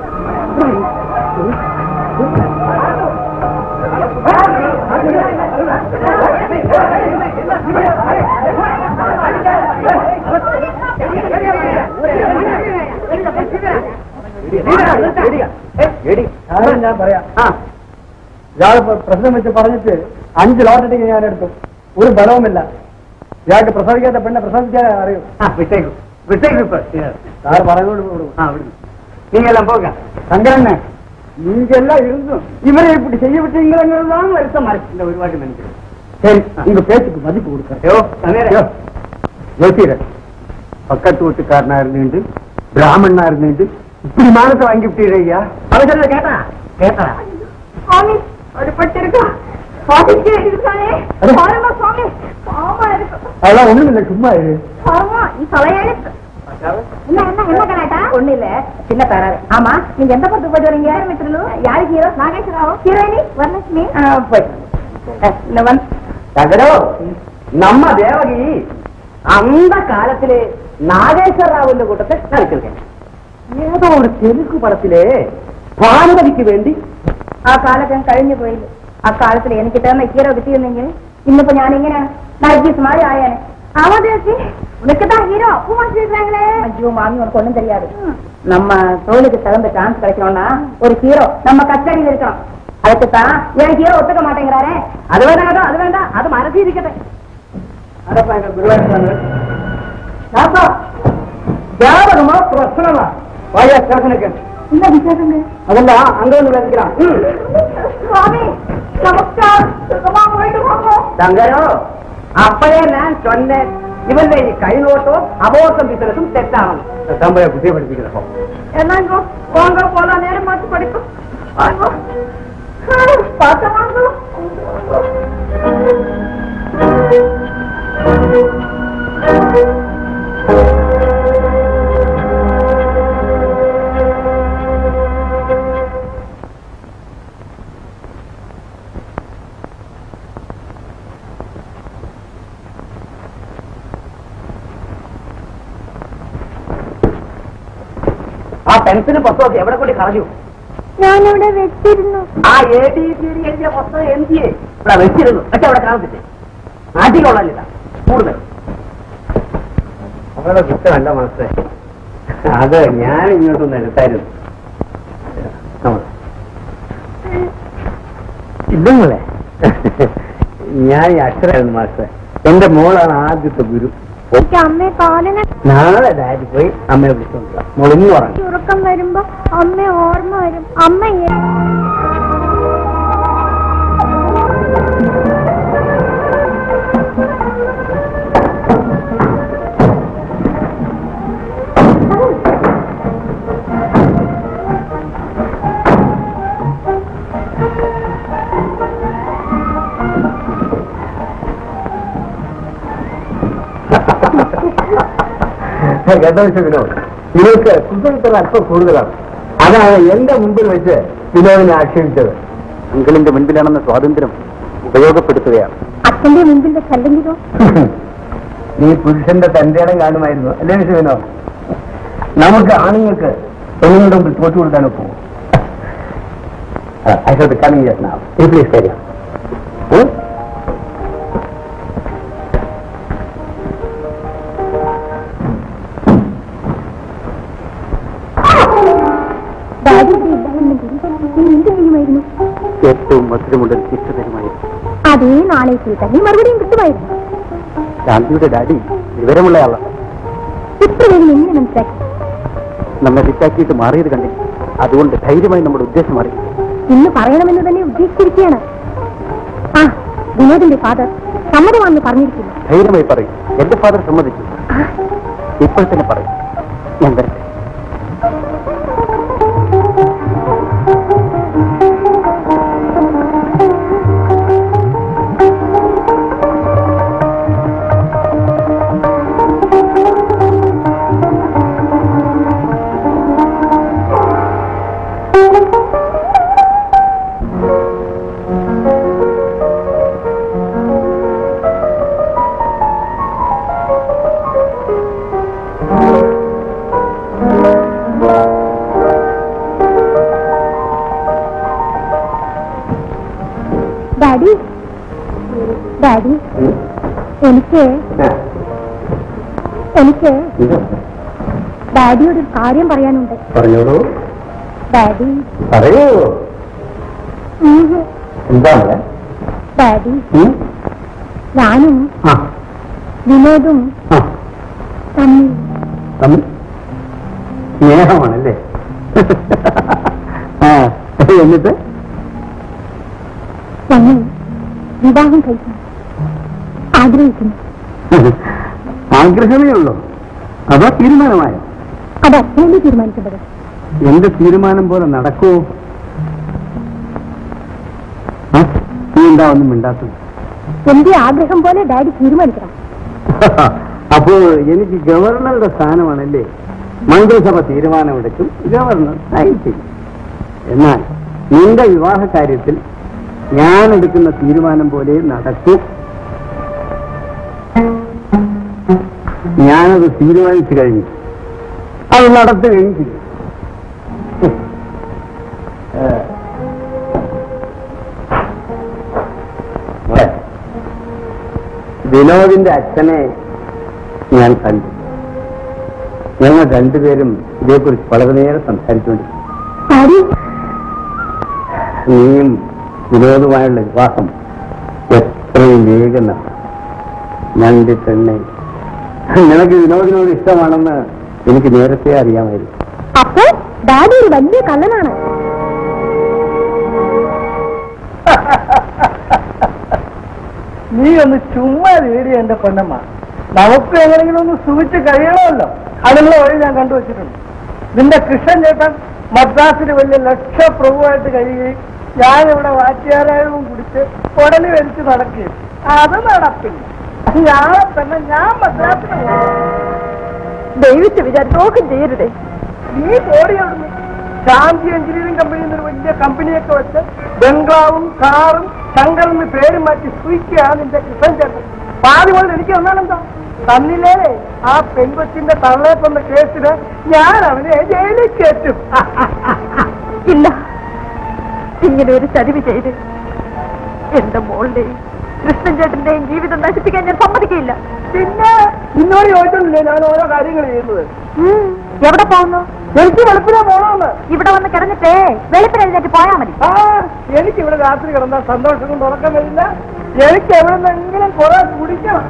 ഇയാൾ പ്രശ്നം വെച്ച് പറഞ്ഞിട്ട് അഞ്ച് ലോട്ടറി ഞാൻ എടുത്തു ഒരു ബലവുമില്ല ഇയാൾക്ക് പ്രസവിക്കാത്ത പെണ്ണെ പ്രസവിക്കാൻ അറിയൂ വിട്ടേക്കും വിട്ടേക്കും ഇപ്പൊ സാർ പറഞ്ഞു ആ വിടുന്നു நீங்கெல்லாம் போங்க சங்கரண்ண நீங்க எல்லாம் இருந்தும் இவரை இப்படி செய்ய விட்டீங்கிறது தான் வருத்தமா இருக்கு இந்த ஒரு வாட்டி நினைக்கிறேன் சரி உங்க பேச்சுக்கு மதிப்பு கொடுக்கறேன் ஐயோ சமீர ஜோசியர் பக்கத்து வீட்டுக்காரனா இருந்துட்டு பிராமணனா இருந்துட்டு இப்படி மானத்தை வாங்கி விட்டீரையா அவன் சொல்றத கேட்டா கேட்டா சுவாமி அடிபட்டிருக்கா பாதிச்சு இருக்கானே பாருமா சுவாமி பாவமா இருக்கு அதெல்லாம் ஒண்ணும் இல்லை சும்மா இரு பாவம் நீ தலையெழுத்து என்ன என்ன என்ன கலாட்டா ஒண்ணு இல்ல சின்ன தராரு ஆமா நீங்க எந்த படத்துக்கு போயிட்டு வரீங்க மித்ரலு யாரு ஹீரோ நாகேஸ்வராவோ ஹீரோயினி வரலட்சுமி இந்த வந்து தகடோ நம்ம தேவகி அந்த காலத்திலே நாகேஸ்வர ராவுன்ற கூட்டத்தை நடிச்சிருக்கேன் ஏதோ ஒரு தெலுங்கு படத்திலே பானுமதிக்கு வேண்டி ആ കാലത്ത് കഴിഞ്ഞു പോയില്ല ആ കാലത്തിൽ എനിക്ക് തന്ന ഹീറോ കിട്ടിയിരുന്നെങ്കിൽ ഇന്നിപ്പോ ഞാൻ ഇങ്ങനെ നർഗീസ് മാറി ആയാനെ ஆமாதேசி உனக்கு தான் ஹீரோ பூ வாங்கிருக்காங்களே ஐயோ மாமி உனக்கு ஒண்ணும் தெரியாது நம்ம தோலுக்கு தகுந்த சான்ஸ் கிடைக்கணும்னா ஒரு ஹீரோ நம்ம கச்சேரியில் இருக்கணும் அதுக்கு தான் என் ஹீரோ ஒத்துக்க மாட்டேங்கிறாரே அது வேண்டாம் அது வேண்டாம் அது மறதி இருக்கട്ടെ அதப்பா எங்க குருவாயூர் சாப்பா ஜாதகமா பிரச்சனமா வாயா ஸ்டேஷனுக்கு என்ன விசேஷங்க அதெல்லாம் அங்க வந்து விளைவிக்கிறான் சுவாமி நமஸ்கார் சுகமா போயிட்டு வாங்க தங்கரோ அப்பவே நான் சொன்னேன் இவന്റെ ഈ കൈനോട്ടവും അബോധം ബിസിനസും തെറ്റാണ് தம்பைய புத்திய படிப்பிக்கிறப்போ என்னங்கோ வாங்க போலாம் நேரம் மாத்தி படிக்கும் வாங்க பார்த்த வாங்க ആ പെൻസിലും പുസ്തകമൊക്കെ എവിടെ കൂടി കളഞ്ഞു ഞാനിവിടെ വെച്ചിരുന്നു ആ എ ബി സി ഡി എഴുതിയ പുസ്തകം എന്തിയെ ഇവിടെ വെച്ചിരുന്നു പക്ഷെ അവിടെ കളഞ്ഞിട്ട് നാട്ടിക്കൊള്ളാനില്ല കൂടുതൽ അവരുടെ കുറ്റമല്ല മനസ്സേ അത് ഞാൻ ഇങ്ങോട്ടൊന്ന് എടുത്തായിരുന്നു ഇല്ലങ്ങളെ ഞാൻ ഈ അക്ഷരായിരുന്നു മാസ്റ്റർ എന്റെ മോളാണ് ആദ്യത്തെ ഗുരു എനിക്ക് അമ്മയെ കാലിനെ നാളെ ഡാഡി പോയി അമ്മയെ വിളിച്ചോണ്ടില്ല മോളിന്ന് പറഞ്ഞു ഉറക്കം വരുമ്പോ അമ്മ ഓർമ്മ വരും അമ്മ എ- കേട്ടോ വിനോദ് നിങ്ങൾക്ക് കുസൃത്തം അല്പം കൂടുതലാണ് അതാണ് എന്റെ മുമ്പിൽ വെച്ച് വിനോദിനെ ആക്ഷേപിച്ചത് അങ്കിളിന്റെ മുൻപിലാണെന്ന സ്വാതന്ത്ര്യം ഉപയോഗപ്പെടുത്തുകയാണ് അച്ഛന്റെ മുമ്പിൽ വെച്ചല്ലെങ്കിലോ നീ പുരുഷന്റെ തന്റെ ഇടം കാണുമായിരുന്നു അല്ലേ മിസ് വിനോദ് നമുക്ക് ആണുങ്ങൾക്ക് പെണ്ണുങ്ങളുടെ മുമ്പിൽ തോറ്റു കൊടുക്കാൻ പോകും ഐ ഹാവ് കമ്മിങ് യെസ് നാവ് ഈ പ്ലീസ് കാര്യം ഡാഡി ഇവിടെ ഇല്ലായിരുന്നെങ്കിൽ നീ എന്ത് ചെയ്യുമായിരുന്നു ഏറ്റവും മധുരമുള്ള ശിക്ഷ തരുമായിരുന്നു അതേ നാണയത്തിൽ തന്നെ മറുപടിയും കിട്ടുമായിരുന്നു ഗാന്ധിയുടെ ഡാഡി വിവരമുള്ളയാളാണ് ഇത്ര വേഗം എങ്ങനെ മനസ്സിലാക്കി നമ്മെ തെറ്റാക്കിയിട്ട് മാറിയത് കണ്ടില്ല അതുകൊണ്ട് ധൈര്യമായി നമ്മുടെ ഉദ്ദേശം അറിയും ഇന്ന് പറയണമെന്ന് തന്നെ ഉദ്ദേശിച്ചിരിക്കുകയാണ് ആ വിനോദിന്റെ ഫാദർ സമ്മതമാണെന്ന് പറഞ്ഞിരിക്കുന്നു ധൈര്യമായി പറയും എന്റെ ഫാദർ സമ്മതിച്ചു ആ, ഇപ്പോൾ തന്നെ പറയും ഞാൻ വരട്ടെ ഡാഡി ഡാഡി എനിക്ക് എനിക്ക് ഡാഡിയോട് ഒരു കാര്യം പറയാനുണ്ട് പറഞ്ഞോളൂ ഡാഡി പറയൂ ഉം, എന്താ മോളെ ഡാഡി ഉം? ഞാനും ആ വിനോദും ആ തമ്മിൽ തമ്മിൽ സ്നേഹമാണല്ലേ ആ എന്നിട്ട് ഞങ്ങൾ വിവാഹം കഴിക്കാൻ ആഗ്രഹിക്കുന്നു ആഗ്രഹമേ ഉള്ളൂ അതോ തീരുമാനമായോ അത് അച്ഛനല്ലേ തീരുമാനിക്കേണ്ടത് എന്റെ തീരുമാനം പോലെ നടക്കുമോ ആ? നീ എന്താ ഒന്നും മിണ്ടാത്തത് എന്റെ ആഗ്രഹം പോലെ ഡാഡി തീരുമാനിക്കണം അപ്പോ എനിക്ക് ഗവർണറുടെ സ്ഥാനമാണല്ലേ മന്ത്രിസഭ തീരുമാനമെടുക്കും ഗവർണർ സൈൻ ചെയ്യും എന്നാൽ നിന്റെ വിവാഹ കാര്യത്തിൽ ഞാൻ എടുക്കുന്ന തീരുമാനം പോലെ നടക്കും ഞാനത് തീരുമാനിച്ചു കഴിഞ്ഞു അത് നടത്തുകയും ചെയ്യും ഏ. മോളെ, വിനോദിന്റെ അച്ഛനെ ഞാൻ കണ്ടു ഞങ്ങൾ രണ്ടുപേരും ഇതേക്കുറിച്ച് വളരെ നേരം സംസാരിച്ചുകൊണ്ടിരുന്നു ഡാഡി നീയും വിനോദുമായുള്ള വിവാഹം എത്രയും വേഗം നടന്നു ഞണ്ട് തന്നെ നിനക്ക് വിനോദിനോട് ഇഷ്ടമാണെന്ന് എനിക്ക് നേരത്തെ അറിയാമായിരുന്നു അപ്പോ ഡാഡി ഒരു വലിയ കള്ളനാണ് നീ ഒന്ന് ചുമ്മാ വീടി എന്റെ പൊന്നമ്മ നമുക്ക് എങ്ങനെയെങ്കിലും ഒന്ന് സൂചിച്ച് കഴിയണമല്ലോ അതിനുള്ള വഴി ഞാൻ കണ്ടുവച്ചിട്ടുണ്ട് നിന്റെ കൃഷ്ണൻ ചേട്ടൻ മദ്രാസിൽ വലിയ ലക്ഷപ്രഭുവായിട്ട് കഴിയുകയും ഞാനിവിടെ വാറ്റുകാരായവും കുടിച്ച് ഉടനെ വലിച്ച് നടക്കുകയും അത് നടപ്പില്ല ഞാളെ തന്നെ ഞാൻ മദ്രാസിന് പോകും ദൈവിച്ച് വിചാരിച്ചോക്കും ചെയ്യരുതേ നീ ഓടി അവിടുന്ന് ശാന്തി എഞ്ചിനീയറിംഗ് കമ്പനിയിൽ നിന്ന് ഒരു വലിയ കമ്പനിയൊക്കെ വെച്ച് ബംഗ്ലാവും കാറും ശങ്കർ എന്ന് പേര് മാറ്റി സുയിക്കുകയാണ് നിന്റെ കൃഷ്ണൻ ചേട്ടൻ പാതി പോലെ എനിക്ക് തന്നാലെന്താ തന്നില്ലേ ആ പെൺകൊച്ചിന്റെ തള്ളേപ്പെന്ന കേസിന് ഞാൻ അവനെ ജയിലിൽ കയറ്റും ഇല്ല ഇങ്ങനെ ഒരു ചതിവ് ചെയ്ത് എന്റെ മോളുടെയും കൃഷ്ണൻ ചേട്ടന്റെയും ജീവിതം നശിപ്പിക്കാൻ ഞാൻ സമ്മതിക്കില്ല പിന്നെ നിന്നോട് ചോദിച്ചിട്ടില്ലേ ഞാൻ ഓരോ കാര്യങ്ങൾ ചെയ്യുന്നത് ഉം, എവിടെ പോകുന്നു എനിക്ക് വെളുപ്പിനെ പോണമെന്ന് ഇവിടെ വന്ന് കിടന്നിട്ടേ വെളുപ്പിന് എഴുന്നേറ്റ് പോയാ മതി ആ എനിക്ക് ഇവിടെ രാത്രി കിടന്നാൽ സന്തോഷം കൊണ്ട് ഉറക്കം വരില്ല എനിക്ക് എവിടെ നിന്നെങ്കിലും കുറെ കുടിക്കണം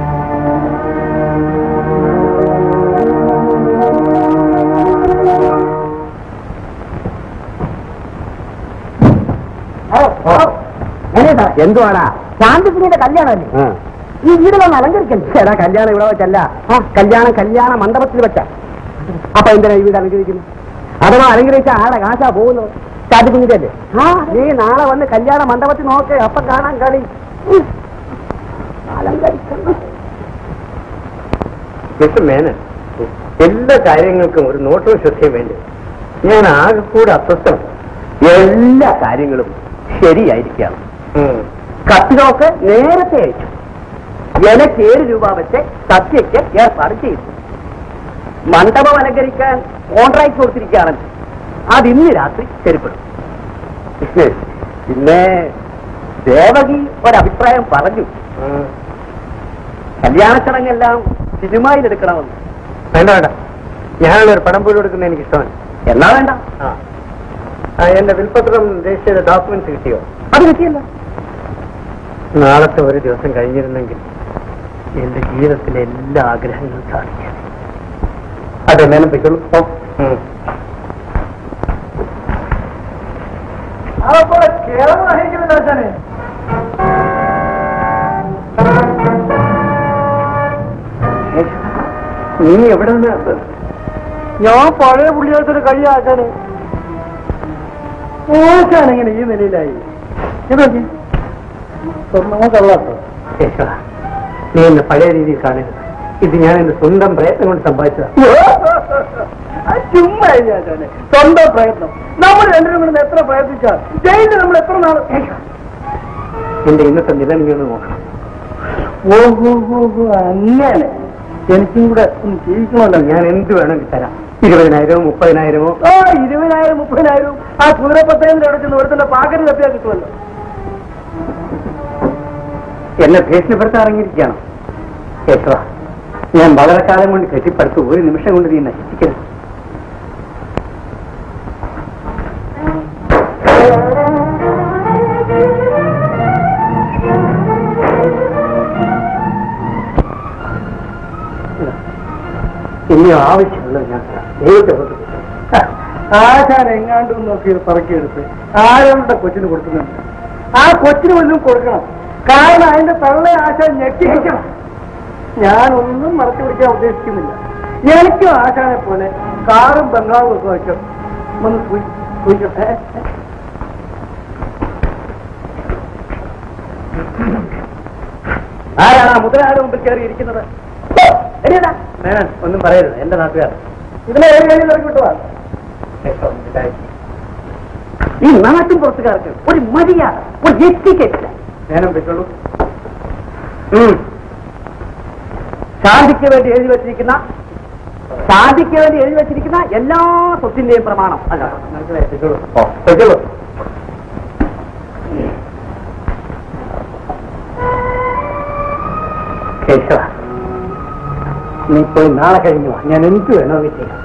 എന്തുവാടാ ശാന്തിസിന്റെ കല്യാണമല്ലേ ആ. ഈ വീട് വന്ന് അലങ്കരിക്കണ്ടേ ചേടാ കല്യാണം ഇവിടെ വെച്ചല്ല കല്യാണം കല്യാണ മണ്ഡപത്തിൽ വെച്ച അപ്പൊ എന്തിനാ ഈ വീട് അലങ്കരിക്കുന്നു അഥവാ അലങ്കരിച്ച ആടെ കാശാ പോകുന്നത് ചാട്ടിക്കുഞ്ഞിട്ടല്ലേ ആ നീ നാളെ വന്ന് കല്യാണ മണ്ഡപത്തിൽ നോക്ക് അപ്പൊ കാണാൻ കളി ഉം. അലങ്കരിക്കുന്നു മിസ്റ്റർ മേനൻ എല്ലാ കാര്യങ്ങൾക്കും ഒരു നോട്ടവും ശ്രദ്ധയും വേണ്ടി ഞാൻ ആകെ കൂടെ അസ്വസ്ഥം എല്ലാ കാര്യങ്ങളും ശരിയായിരിക്കാം കത്തുകളൊക്കെ നേരത്തെ അയച്ചു എനിക്ക് ഏഴ് രൂപ വെച്ച് സത്യയ്ക്ക് ഏർപ്പാട് ചെയ്തു മണ്ഡപം അലങ്കരിക്കാൻ കോൺട്രാക്ട് കൊടുത്തിരിക്കുകയാണല്ലോ അത് ഇന്ന് രാത്രി ശരിപ്പെടും പിന്നെ ദേവകി ഒരഭിപ്രായം പറഞ്ഞു കല്യാണ ചടങ്ങെല്ലാം സിനിമയിലെടുക്കണമെന്ന് വേണ്ട വേണ്ട ഞാനുള്ള ഒരു പടം പോലും എടുക്കുന്ന എനിക്ക് ഇഷ്ടമാണ് എന്നാ വേണ്ട ആ ആ, എന്റെ വിൽപത്രം രജിസ്റ്റർ ചെയ്ത ഡോക്യുമെന്റ്സ് കിട്ടിയോ അത് കിട്ടിയല്ലോ നാളത്തെ ഒരു ദിവസം കഴിഞ്ഞിരുന്നെങ്കിൽ എന്റെ ജീവിതത്തിലെ എല്ലാ ആഗ്രഹങ്ങളും സാധിക്കാം അതെ മേനം പൊയ്ക്കോളൂ ഓ അതൊക്കെ കേരളം നയിക്കുന്നില്ല അച്ഛനെ നീ എവിടെ നിന്ന് ഞാൻ പഴയ പുള്ളിയായിട്ടൊരു കഴിയാക്കാന് ഓച്ചാണ് ഇങ്ങനെ ഈ നിലയിലായി ഇതൊക്കെ സ്വർണ്ണമോ കള്ളാട്ടോ കേശവ നീ എന്നെ പഴയ രീതിയിൽ കാണരുത് ഇത് ഞാൻ എന്റെ സ്വന്തം പ്രയത്നം കൊണ്ട് സമ്പാദിച്ചതാണ് അത് ചുമ്മാ ഇല്ലാച്ചാനെ സ്വന്തം പ്രയത്നം നമ്മൾ രണ്ടിനും കൂടെ എത്ര പ്രയത്നിച്ചാൽ ജയിലിൽ നമ്മൾ എത്ര നാൾ എന്റെ ഇന്നത്തെ നില നീ ഒന്ന് നോക്കണം ഓഹോ ഓഹോ അങ്ങനെ എനിക്കും കൂടെ ഒന്ന് ജീവിക്കണമല്ലോ ഞാൻ എന്ത് വേണമെങ്കിൽ തരാം ഇരുപതിനായിരമോ മുപ്പതിനായിരമോ ആ ഇരുപതിനായിരം മുപ്പതിനായിരം ആ സൂര്യപ്പത്തേന്റെ അവിടെ ചെന്ന് ഒരുത്തിന്റെ പാകരി തപ്പിയാൽ കിട്ടുമല്ലോ എന്നെ ഭീഷണിപ്പെടുത്താൻ ഇറങ്ങിയിരിക്കുകയാണ് കേശവ ഞാൻ വളരെ കാലം കൊണ്ട് കെട്ടിപ്പടുത്ത് ഒരു നിമിഷം കൊണ്ട് നീ നശിപ്പിക്കരുത് സമയം ആവശ്യമുള്ളത് ഞാൻ തരാം. ദൈവത്തെ ഓർത്ത് ആശാൻ എങ്ങാണ്ടും നോക്കി ഇത് പറക്കിയെടുത്ത് ആരുടെ കൊച്ചിന് കൊടുക്കുന്നുണ്ട് ആ കൊച്ചിന് വല്ലതും കൊടുക്കണം കാരണം അതിന്റെ തള്ളെ ആശാൻ ഞെട്ടിപ്പിക്കണം ഞാനൊന്നും മറച്ചു പിടിക്കാൻ ഉദ്ദേശിക്കുന്നില്ല എനിക്കും ആശാനെ പോലെ കാറും ബംഗാളും ഒക്കെ വെച്ചോ ഒന്ന് സൂചി- സൂചിക്കട്ടെ ആരാണ് ആ മുതലാളിയുടെ മുമ്പിൽ കയറി ഇരിക്കുന്നത് എടിയടാ. മേനോൻ, ഒന്നും പറയരുത് എന്റെ നാട്ടുകാർ ഇതിനെ ഏഴ് കഴിഞ്ഞ് ഇറക്കി വിട്ടുവാ ഈ നാട്ടിൻ പുറത്തുകാർക്ക് ഒരു മര്യാദ ഒരു എത്തിക്കേറ്റില്ല നേരം വെച്ചോളൂ ശാന്തിക്ക് വേണ്ടി എഴുതി വെച്ചിരിക്കുന്ന ശാന്തിക്ക് വേണ്ടി എഴുതി വെച്ചിരിക്കുന്ന എല്ലാ സ്വത്തിന്റെയും പ്രമാണം അല്ല മനസ്സിലായി വെച്ചോളൂ ഓ വെച്ചോളൂ കേശവ നീ പോയി നാളെ കഴിഞ്ഞു വാ. ഞാൻ എന്ത് വേണമെന്ന് ചെയ്യാം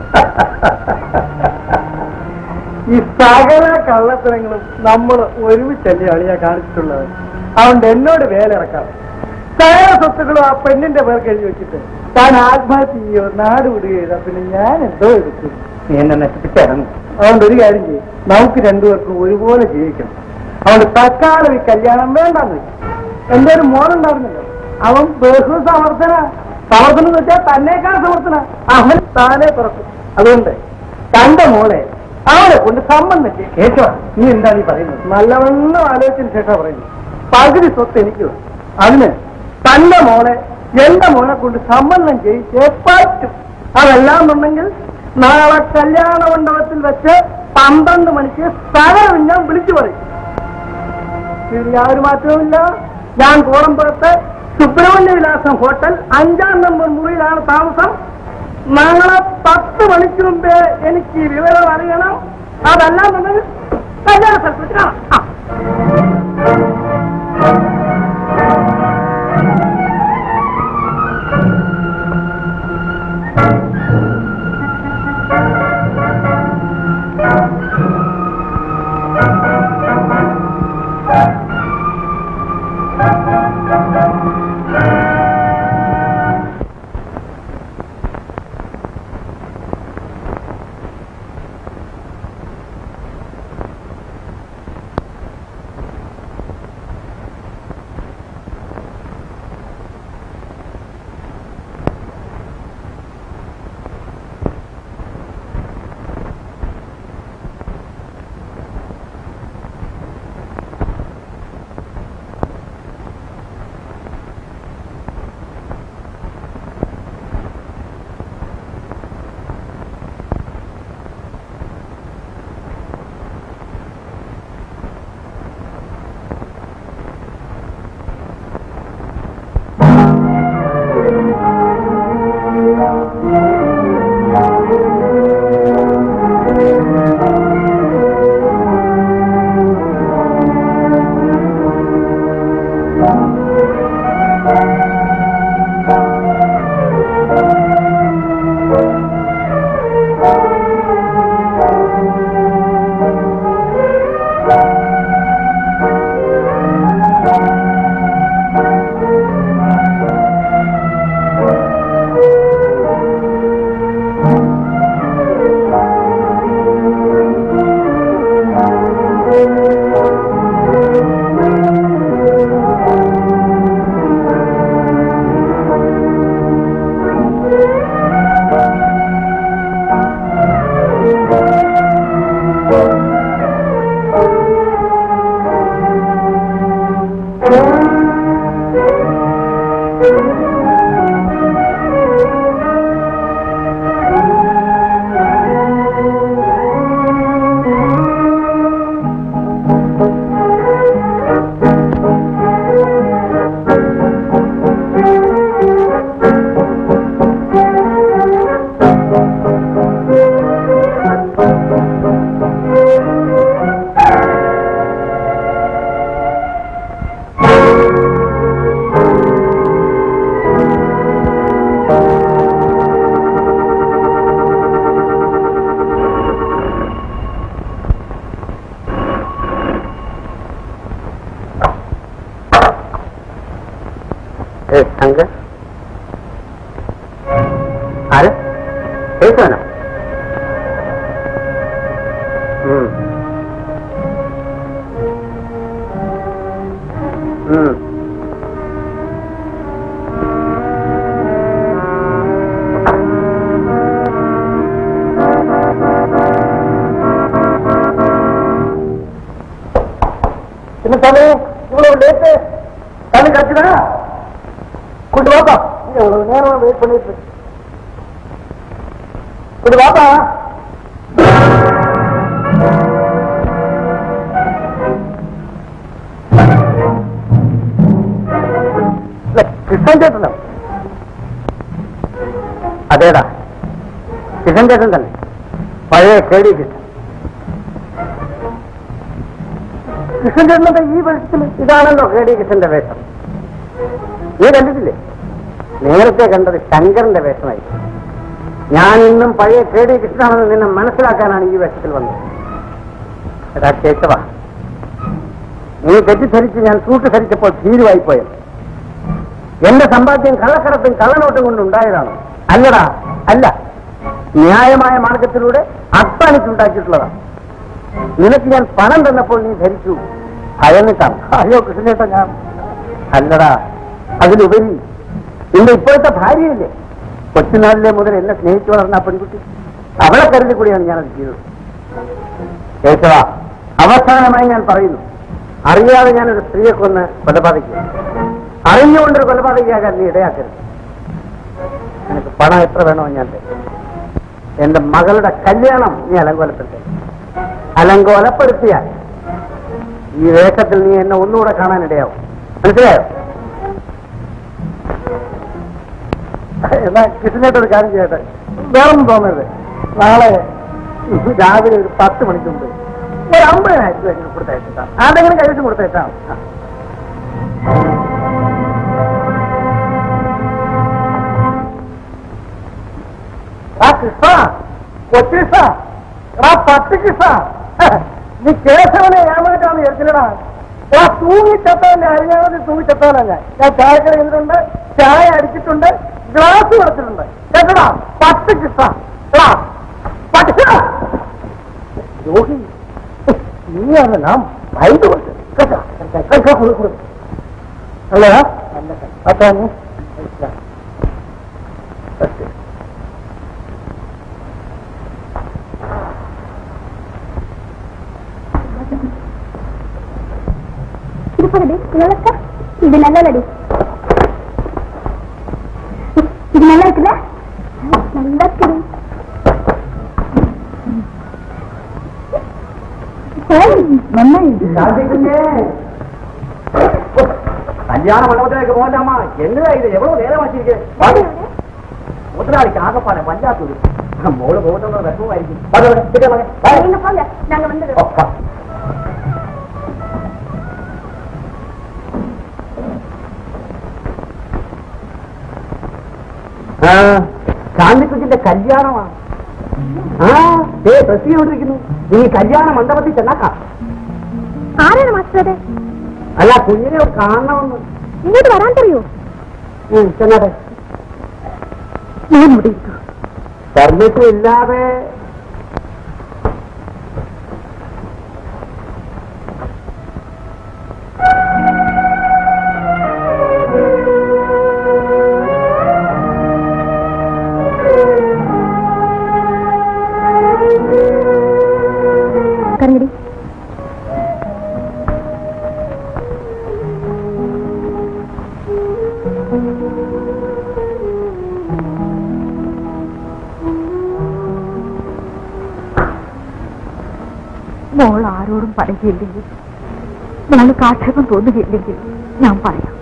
ഈ സകല കള്ളത്തരങ്ങളും നമ്മൾ ഒരുമിച്ചല്ലേ അളിയാ കാണിച്ചിട്ടുള്ളത് അതുകൊണ്ട് എന്നോട് വേലിറക്കാം സകല സ്വത്തുക്കളും ആ പെണ്ണിന്റെ പേർക്ക് എഴുതി വെച്ചിട്ട് താൻ ആത്മഹത്യ ചെയ്യോ നാട് വിടുകയോ പിന്നെ ഞാൻ എന്തോ എടുക്കും നീ എന്നെ നശിപ്പിച്ചിറങ്ങും അതുകൊണ്ട് ഒരു കാര്യം ചെയ്യും നമുക്ക് രണ്ടുപേർക്കും ഒരുപോലെ ജീവിക്കണം അതുകൊണ്ട് തൽക്കാലം ഈ കല്യാണം വേണ്ടെന്ന് വെച്ചു എന്റെ ഒരു മോനുണ്ടായിരുന്നല്ലോ അവൻ ബഹു സമർത്ഥന സമർത്ഥനം എന്ന് വെച്ചാൽ തന്നേക്കാൾ സമർത്ഥന അവൻ താനെ പിറക്കും അതുകൊണ്ട് തന്റെ മോളെ അവനെ കൊണ്ട് സംബന്ധിച്ച് കേട്ടോ നീ എന്താണ് ഈ പറയുന്നത് നല്ലവണ്ണം ആലോചിച്ചതിന് ശേഷം പറയുന്നു പകുതി സ്വത്ത് എനിക്ക് വേണം. അതിന് തന്റെ മോളെ എന്റെ മോളെ കൊണ്ട് സംബന്ധം ചെയ്യിച്ചേ പറ്റും അതെല്ലാം ഉണ്ടെങ്കിൽ നാളെ കല്യാണ മണ്ഡപത്തിൽ വെച്ച് പന്ത്രണ്ട് മണിക്ക് സ്ഥലം ഞാൻ വിളിച്ചു പറയും ഇതിൽ യാതൊരു മാറ്റവുമില്ല ഞാൻ കോളമ്പുറത്ത് സുബ്രഹ്മണ്യ വിലാസം ഹോട്ടൽ അഞ്ചാം നമ്പർ മുറിയിലാണ് താമസം നാളെ പത്ത് മണിക്ക് മുമ്പേ എനിക്ക് ഈ വിവരം അറിയണം അതല്ല എന്നുണ്ടെങ്കിൽ കല്യാണ സ്ഥലത്ത് വെച്ച് കാണാം ആ. ശങ്കർ ആര് കേൾക്കാനോ ഉം. ഉം. என்ன சாமி இவ்வளவு லேட்டு சாமி கட்சிதா கொண்டு வாப்பா இங்க ஒரு நேரம் வெயிட் பண்ணிட்டு இருக்கு. கொண்டு வாப்பா இல்ல, கிருஷ்ணன் ചേട്ടനോ അതേടാ കിഷൻ ചേട്ടൻ തന്നെ പഴയ കെ ഡി കിഷൻ കൃഷ്ണൻ ചേട്ടനെന്താ ഈ വെളിച്ചത്തിൽ ഇതാണല്ലോ കെ ഡി കിഷന്റെ വേഷം നീ കണ്ടിട്ടില്ലേ നേരത്തെ കണ്ടത് ശങ്കറിന്റെ വേഷമായി ഞാൻ ഇന്നും പഴയ കെ ഡി കൃഷ്ണനാണെന്ന് നിന്നെ മനസ്സിലാക്കാനാണ് ഈ വേഷത്തിൽ വന്നത് എടാ കേശവ നീ തെറ്റിദ്ധരിച്ച് ഞാൻ സൂട്ട് ധരിച്ചപ്പോൾ ഭീരുവായി പോയത് എന്റെ സമ്പാദ്യം കള്ളക്കടത്തും കള്ളനോട്ടും കൊണ്ടുണ്ടായതാണോ അല്ലടാ അല്ല ന്യായമായ മാർഗത്തിലൂടെ അധ്വാനിച്ചുണ്ടാക്കിയിട്ടുള്ളതാണ് നിനക്ക് ഞാൻ പണം തന്നപ്പോൾ നീ ധരിച്ചു ഭയന്നിട്ടാണ് അയ്യോ കൃഷ്ണേട്ട ഞാൻ അല്ലടാ അതിലുപരി നിന്റെ ഇപ്പോഴത്തെ ഭാര്യയില്ലേ കൊച്ചുനാളിലെ മുതൽ എന്നെ സ്നേഹിച്ചു വളർന്ന ആ പെൺകുട്ടി അവളെ കരുതി കൂടിയാണ് ഞാനത് ചെയ്തത് കേശവ അവസാനമായി ഞാൻ പറയുന്നു അറിയാതെ ഞാനൊരു സ്ത്രീയെ കൊന്ന് കൊലപാതകിക്കും അറിഞ്ഞുകൊണ്ടൊരു കൊലപാതകയാകാൻ നീ ഇടയാക്കരുത് നിനക്ക് പണം എത്ര വേണോ ഞാൻ തരും എന്റെ മകളുടെ കല്യാണം നീ അലങ്കോലപ്പെടുത്തേ അലങ്കോലപ്പെടുത്തിയാൽ ഈ വേഷത്തിൽ നീ എന്നെ ഒന്നുകൂടെ കാണാനിടയാവും മനസ്സിലായോ എന്നാ കൃഷ്ണേട്ടൊരു കാര്യം ചെയ്യട്ടെ വേറൊന്നും തോന്നരുത് നാളെ രാവിലെ ഒരു പത്ത് മണിക്ക് മുമ്പ് ഒരു അമ്പതിനായിരം രൂപ കൊടുത്തയച്ചാ ആരെങ്കിലും കൈവശം കൊടുത്തയച്ചാ ആ. ആ കൃഷ്ണ കൊച്ചു കൃഷ്ണ എടാ പത്ത് കൃഷ്ണ നീ കേശവനെ ഏമാറ്റാന്ന് വിചാരിച്ചില്ലടാ എടാ തൂങ്ങിച്ചത്തവന്റെ അരിഞ്ഞാമതി തൂങ്ങിച്ചത്തവനാ ഞാൻ ഞാൻ ചായക്കട ചെയ്തിട്ടുണ്ട് ചായ അടിച്ചിട്ടുണ്ട് ഗ്ലാസ് കൊടുത്തിട്ടുണ്ട് കേട്ടടാ പത്ത് കൃഷ്ണ എടാ പത്ത് രോഹി നീയാണ് നാം വൈകി കൊടുത്തത് കേട്ടോ കേട്ടോ കൊടു കൊടു അല്ലടാ അതാണ് இது பாருடி இதெல்லாம் இது நல்லதடி இது நல்லா இருக்குல்ல நல்லா இருக்குது நல்லா கல்யாண மண்டபத்திലേക്ക് போகலாமா என்னடா இது எவ்வளவு நேரம் வச்சிருக்கு முதலாளிக்கு ஆகப்பான பஞ்சாயத்து മോള് പോകുന്ന വിഷമമായിരിക്കും நீங்க போங்க நாங்க வந்துடுறோம் ശാന്തിക്കുച്ചിന്റെ കല്യാണമാണ് ആ ഏ പ്രസ് ചെയ്തോണ്ടിരിക്കുന്നു നീ കല്യാണ മണ്ഡപത്തിൽ ചെന്നാക്കാം ആരാണ് മാസ്റ്റർ അത് അല്ല കുഞ്ഞിനെ കാണണമെന്ന് ഇങ്ങോട്ട് വരാൻ പറയൂ ഉം, ചെന്നാട്ടെ ഞാൻ മുടിയിട്ടു പെർമിറ്റ് ഇല്ലാതെ കറങ്ങടി മോൾ ആരോടും പറയുകയില്ലെങ്കിൽ മോൾക്ക് ആക്ഷേപം തോന്നുകയില്ലെങ്കിൽ ഞാൻ പറയാം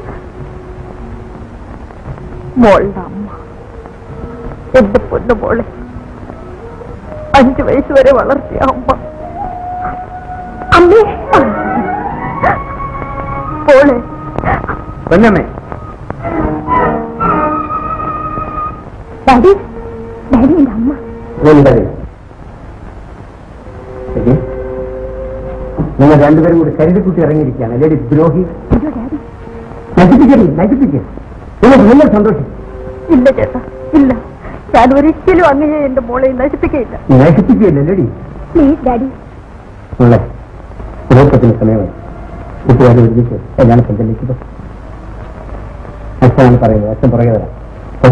മോളുടെ അമ്മ എന്റെ പൊന്നു മോളെ അഞ്ചു വയസ്സ് വരെ വളർത്തിയ അമ്മ അമ്മേ മോളെ പൊന്നമ്മേ ഡാഡി ഡാഡി എന്റെ അമ്മ എന്തത് നിങ്ങൾ രണ്ടുപേരും കൂടി കരുതിക്കുട്ടി ഇറങ്ങിയിരിക്കുകയാണ് ലേഡി ദ്രോഹി അയ്യോ ഡാഡി നശിപ്പിക്കരുത് നശിപ്പിക്കരുത് നിങ്ങൾക്ക് നിങ്ങൾ സന്തോഷിക്കും ഇല്ല ചേട്ടാ ഇല്ല ഞാൻ ഒരിക്കലും അങ്ങയെ എന്റെ മോളെ നശിപ്പിക്കയില്ല നശിപ്പിക്കുകയല്ലേടി പ്ലീസ് ഡാഡി ഉള്ളേ കുഴപ്പത്തിന് സമയമായി കുട്ടികാരെ ഒരുമിച്ച് കല്യാണത്തിൽ ചെല്ലിച്ചത് അച്ഛനാണ് പറയുന്നത് അച്ഛൻ പുറകെ വരാം ഓ.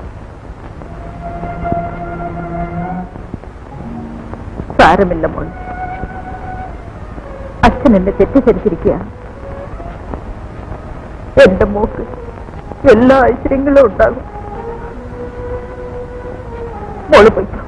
സാരമില്ല മോൾ അച്ഛൻ എന്നെ തെറ്റിദ്ധരിച്ചിരിക്കുകയാണ് എന്റെ മോക്ക് എല്ലാ ഐശ്വര്യങ്ങളും ഉണ്ടാകും മോള് പോയിക്കോ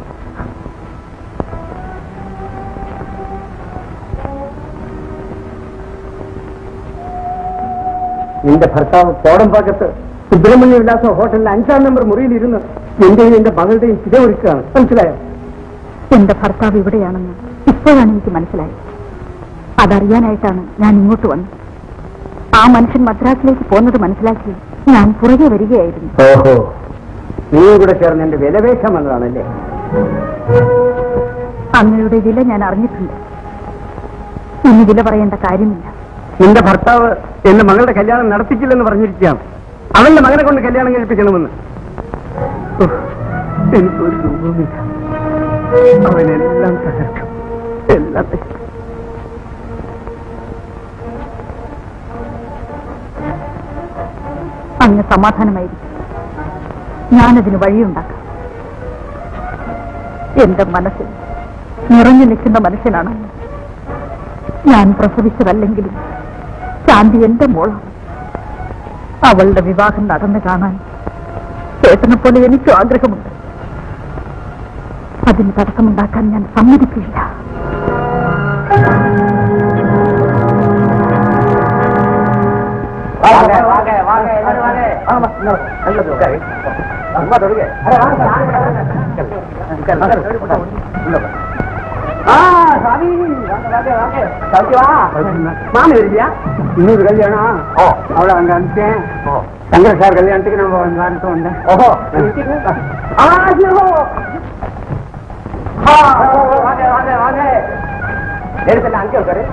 നിന്റെ ഭർത്താവ് കോടമ്പാക്കത്ത് സുബ്രഹ്മണ്യ വിലാസ ഹോട്ടലിൽ അഞ്ചാം നമ്പർ മുറിയിലിരുന്ന് എന്റെയും എന്റെ മകളുടെയും ചിത ഒരുക്കുകയാണ് മനസ്സിലായോ എന്റെ ഭർത്താവ് ഇവിടെയാണെന്ന് ഇപ്പോഴാണ് എനിക്ക് മനസ്സിലായത് അതറിയാനായിട്ടാണ് ഞാൻ ഇങ്ങോട്ട് വന്നത് ആ മനുഷ്യൻ മദ്രാസിലേക്ക് പോകുന്നത് മനസ്സിലാക്കി ഞാൻ പുറകെ വരികയായിരുന്നു ഓഹോ നീ കൂടെ ചേർന്ന് എന്റെ വിലവേശം വന്നതാണല്ലേ അങ്ങയുടെ വില ഞാൻ അറിഞ്ഞിട്ടുണ്ട് ഇനി വില പറയേണ്ട കാര്യമില്ല നിന്റെ ഭർത്താവ് എന്റെ മകളുടെ കല്യാണം നടത്തിക്കില്ലെന്ന് പറഞ്ഞിരിക്കുകയാണ് അവന്റെ മകനെ കൊണ്ട് കല്യാണം കഴിപ്പിക്കണമെന്ന് ഉഫ്, എനിക്കൊരു രൂപവുമില്ല അവനെല്ലാം തകർക്കും എല്ലാം നശിക്കും. അങ്ങ് സമാധാനമായിരിക്കും ഞാനതിന് വഴിയുണ്ടാക്കാം എന്റെ മനസ്സിൽ നിറഞ്ഞു നിൽക്കുന്ന മനുഷ്യനാണ് ഞാൻ പ്രസവിച്ചതല്ലെങ്കിലും ശാന്തി എന്റെ മോളാണ് അവളുടെ വിവാഹം നടന്നു കാണാൻ ചേട്ടനെ പോലെ എനിക്കും ആഗ്രഹമുണ്ട് അതിന് തടസ്സമുണ്ടാക്കാൻ ഞാൻ സമ്മതിക്കില്ല வாங்க வாங்க வாங்க எல்லாரும் வாங்க ஆமா நல்லது உட்காரு அம்மா தொடுங்க ஆ சாமி வாங்க வாங்க வாங்க சௌக்கியமா மாமி இருக்கியா இன்னொரு கல்யாணம் ஓ அவளை அங்க அனுப்பிச்சேன் ஓ சங்கர் சார் கல்யாணத்துக்கு நம்ம வந்து வரட்டும் வந்தேன் ஓஹோ ஆ ஐயோ ஆ வாங்க வாங்க வாங்க நேரத்தில் அங்கே உட்காரு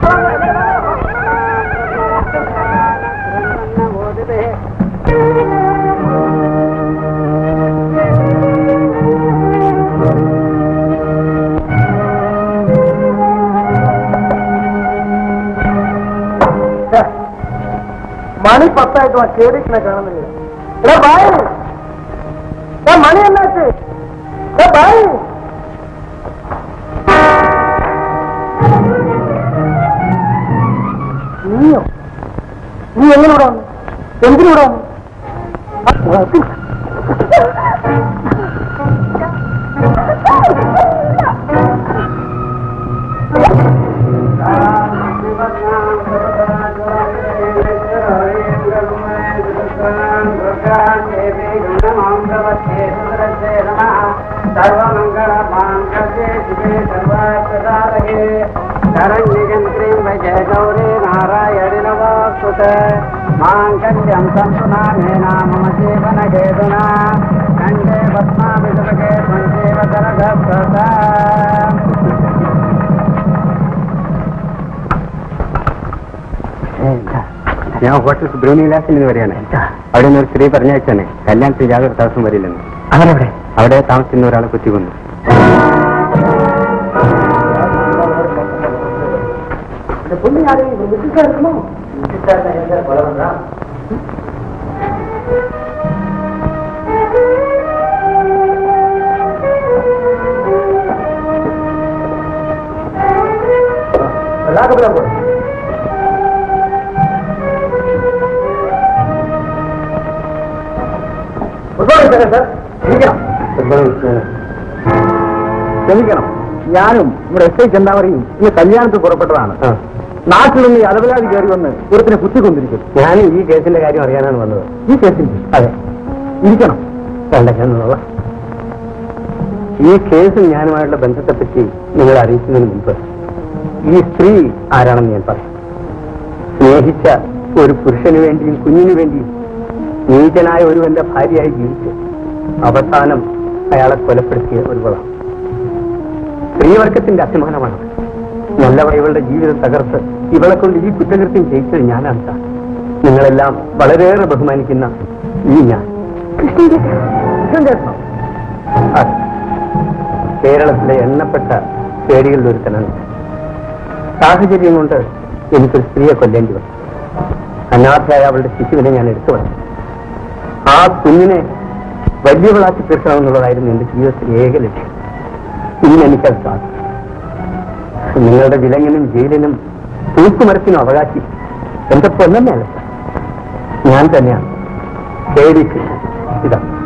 മണി പത്തായിട്ട് കേറിക്കണ കാണുന്നില്ല എടാ ബായ് എടാ മണി എന്നാച്ച് എടാ ബായ് നീയോ നീ എങ്ങനെ ഇവിടെ വന്നു എന്തിനിവിടെ വന്നു മാംഗല്യം സംസുനാമേന മമ ജീവന ഹേതുന കണ്ഠേ പത്മാവിഷേ സഞ്ജീവ ഞാൻ ഹോട്ടൽ സുബ്രഹ്മണ്യ വിലാസിൽ നിന്ന് വരികയാണ് അവിടെ നിന്ന് ഒരു സ്ത്രീ പറഞ്ഞയച്ചാണ് കല്യാണത്തിന് യാതൊരു തടസ്സം വരില്ലെന്ന് അവരവിടെ അവിടെ താമസിക്കുന്ന ഒരാളെ കുത്തിക്കൊന്നു ക്ഷമിക്കണം ഞാനും ഇവിടെ എസ് ഐ ചെന്താമറിയും ഈ കല്യാണത്തിൽ പുറപ്പെട്ടതാണ് നാട്ടിൽ നിന്ന് ഈ അലവലാതി കയറി വന്ന് ഒരുത്തിനെ കുത്തിക്കൊണ്ടിരിക്കും ഞാൻ ഈ കേസിന്റെ കാര്യം അറിയാനാണ് വന്നത് ഈ കേസിന്റെ അതെ ഇരിക്കണം വേണ്ട ഞാൻ നിന്നോളാം. ഈ കേസും ഞാനുമായുള്ള ബന്ധത്തെപ്പറ്റി നിങ്ങൾ അറിയിക്കുന്നതിന് മുമ്പ് ഈ സ്ത്രീ ആരാണെന്ന് ഞാൻ പറയാം സ്നേഹിച്ച ഒരു പുരുഷന് വേണ്ടിയും കുഞ്ഞിനു വേണ്ടിയും നീചനായ ഒരുവന്റെ ഭാര്യയായി ജീവിച്ച് അവസാനം അയാളെ കൊലപ്പെടുത്തിയ ഒരുവളാണ് സ്ത്രീവർഗത്തിന്റെ അഭിമാനമാണ് അവൾ. നല്ലവ ഇവളുടെ ജീവിതം തകർത്ത് ഇവളെ കൊണ്ട് ഈ കുറ്റകൃത്യം ചെയ്യിച്ചത് ഞാനാണ് സാർ നിങ്ങളെല്ലാം വളരെയേറെ ബഹുമാനിക്കുന്ന ഈ ഞാൻ അതെ. കേരളത്തിലെ എണ്ണപ്പെട്ട പേടികളിൽ ഒരുത്തനാണ് സാഹചര്യം കൊണ്ട് എനിക്കൊരു സ്ത്രീയെ കൊല്ലേണ്ടി വന്നു അനാഥയായ അവളുടെ ശിശുവിനെ ഞാൻ എടുത്തു വന്നു ആ കുഞ്ഞിനെ വലിയവളാക്കി തീർക്കണമെന്നുള്ളതായിരുന്നു എന്റെ ജീവിതത്തിലെ ഏക ലക്ഷ്യം ഇന്ന് എനിക്കത് സാധിച്ചു നിങ്ങളുടെ വിലങ്ങിനും ജയിലിനും തൂക്കുമരത്തിനും അവകാശി എന്റെ പൊന്നമ്മയല്ല ഞാൻ തന്നെയാണ് കെ ഡി കൃഷ്ണൻ ഇതാ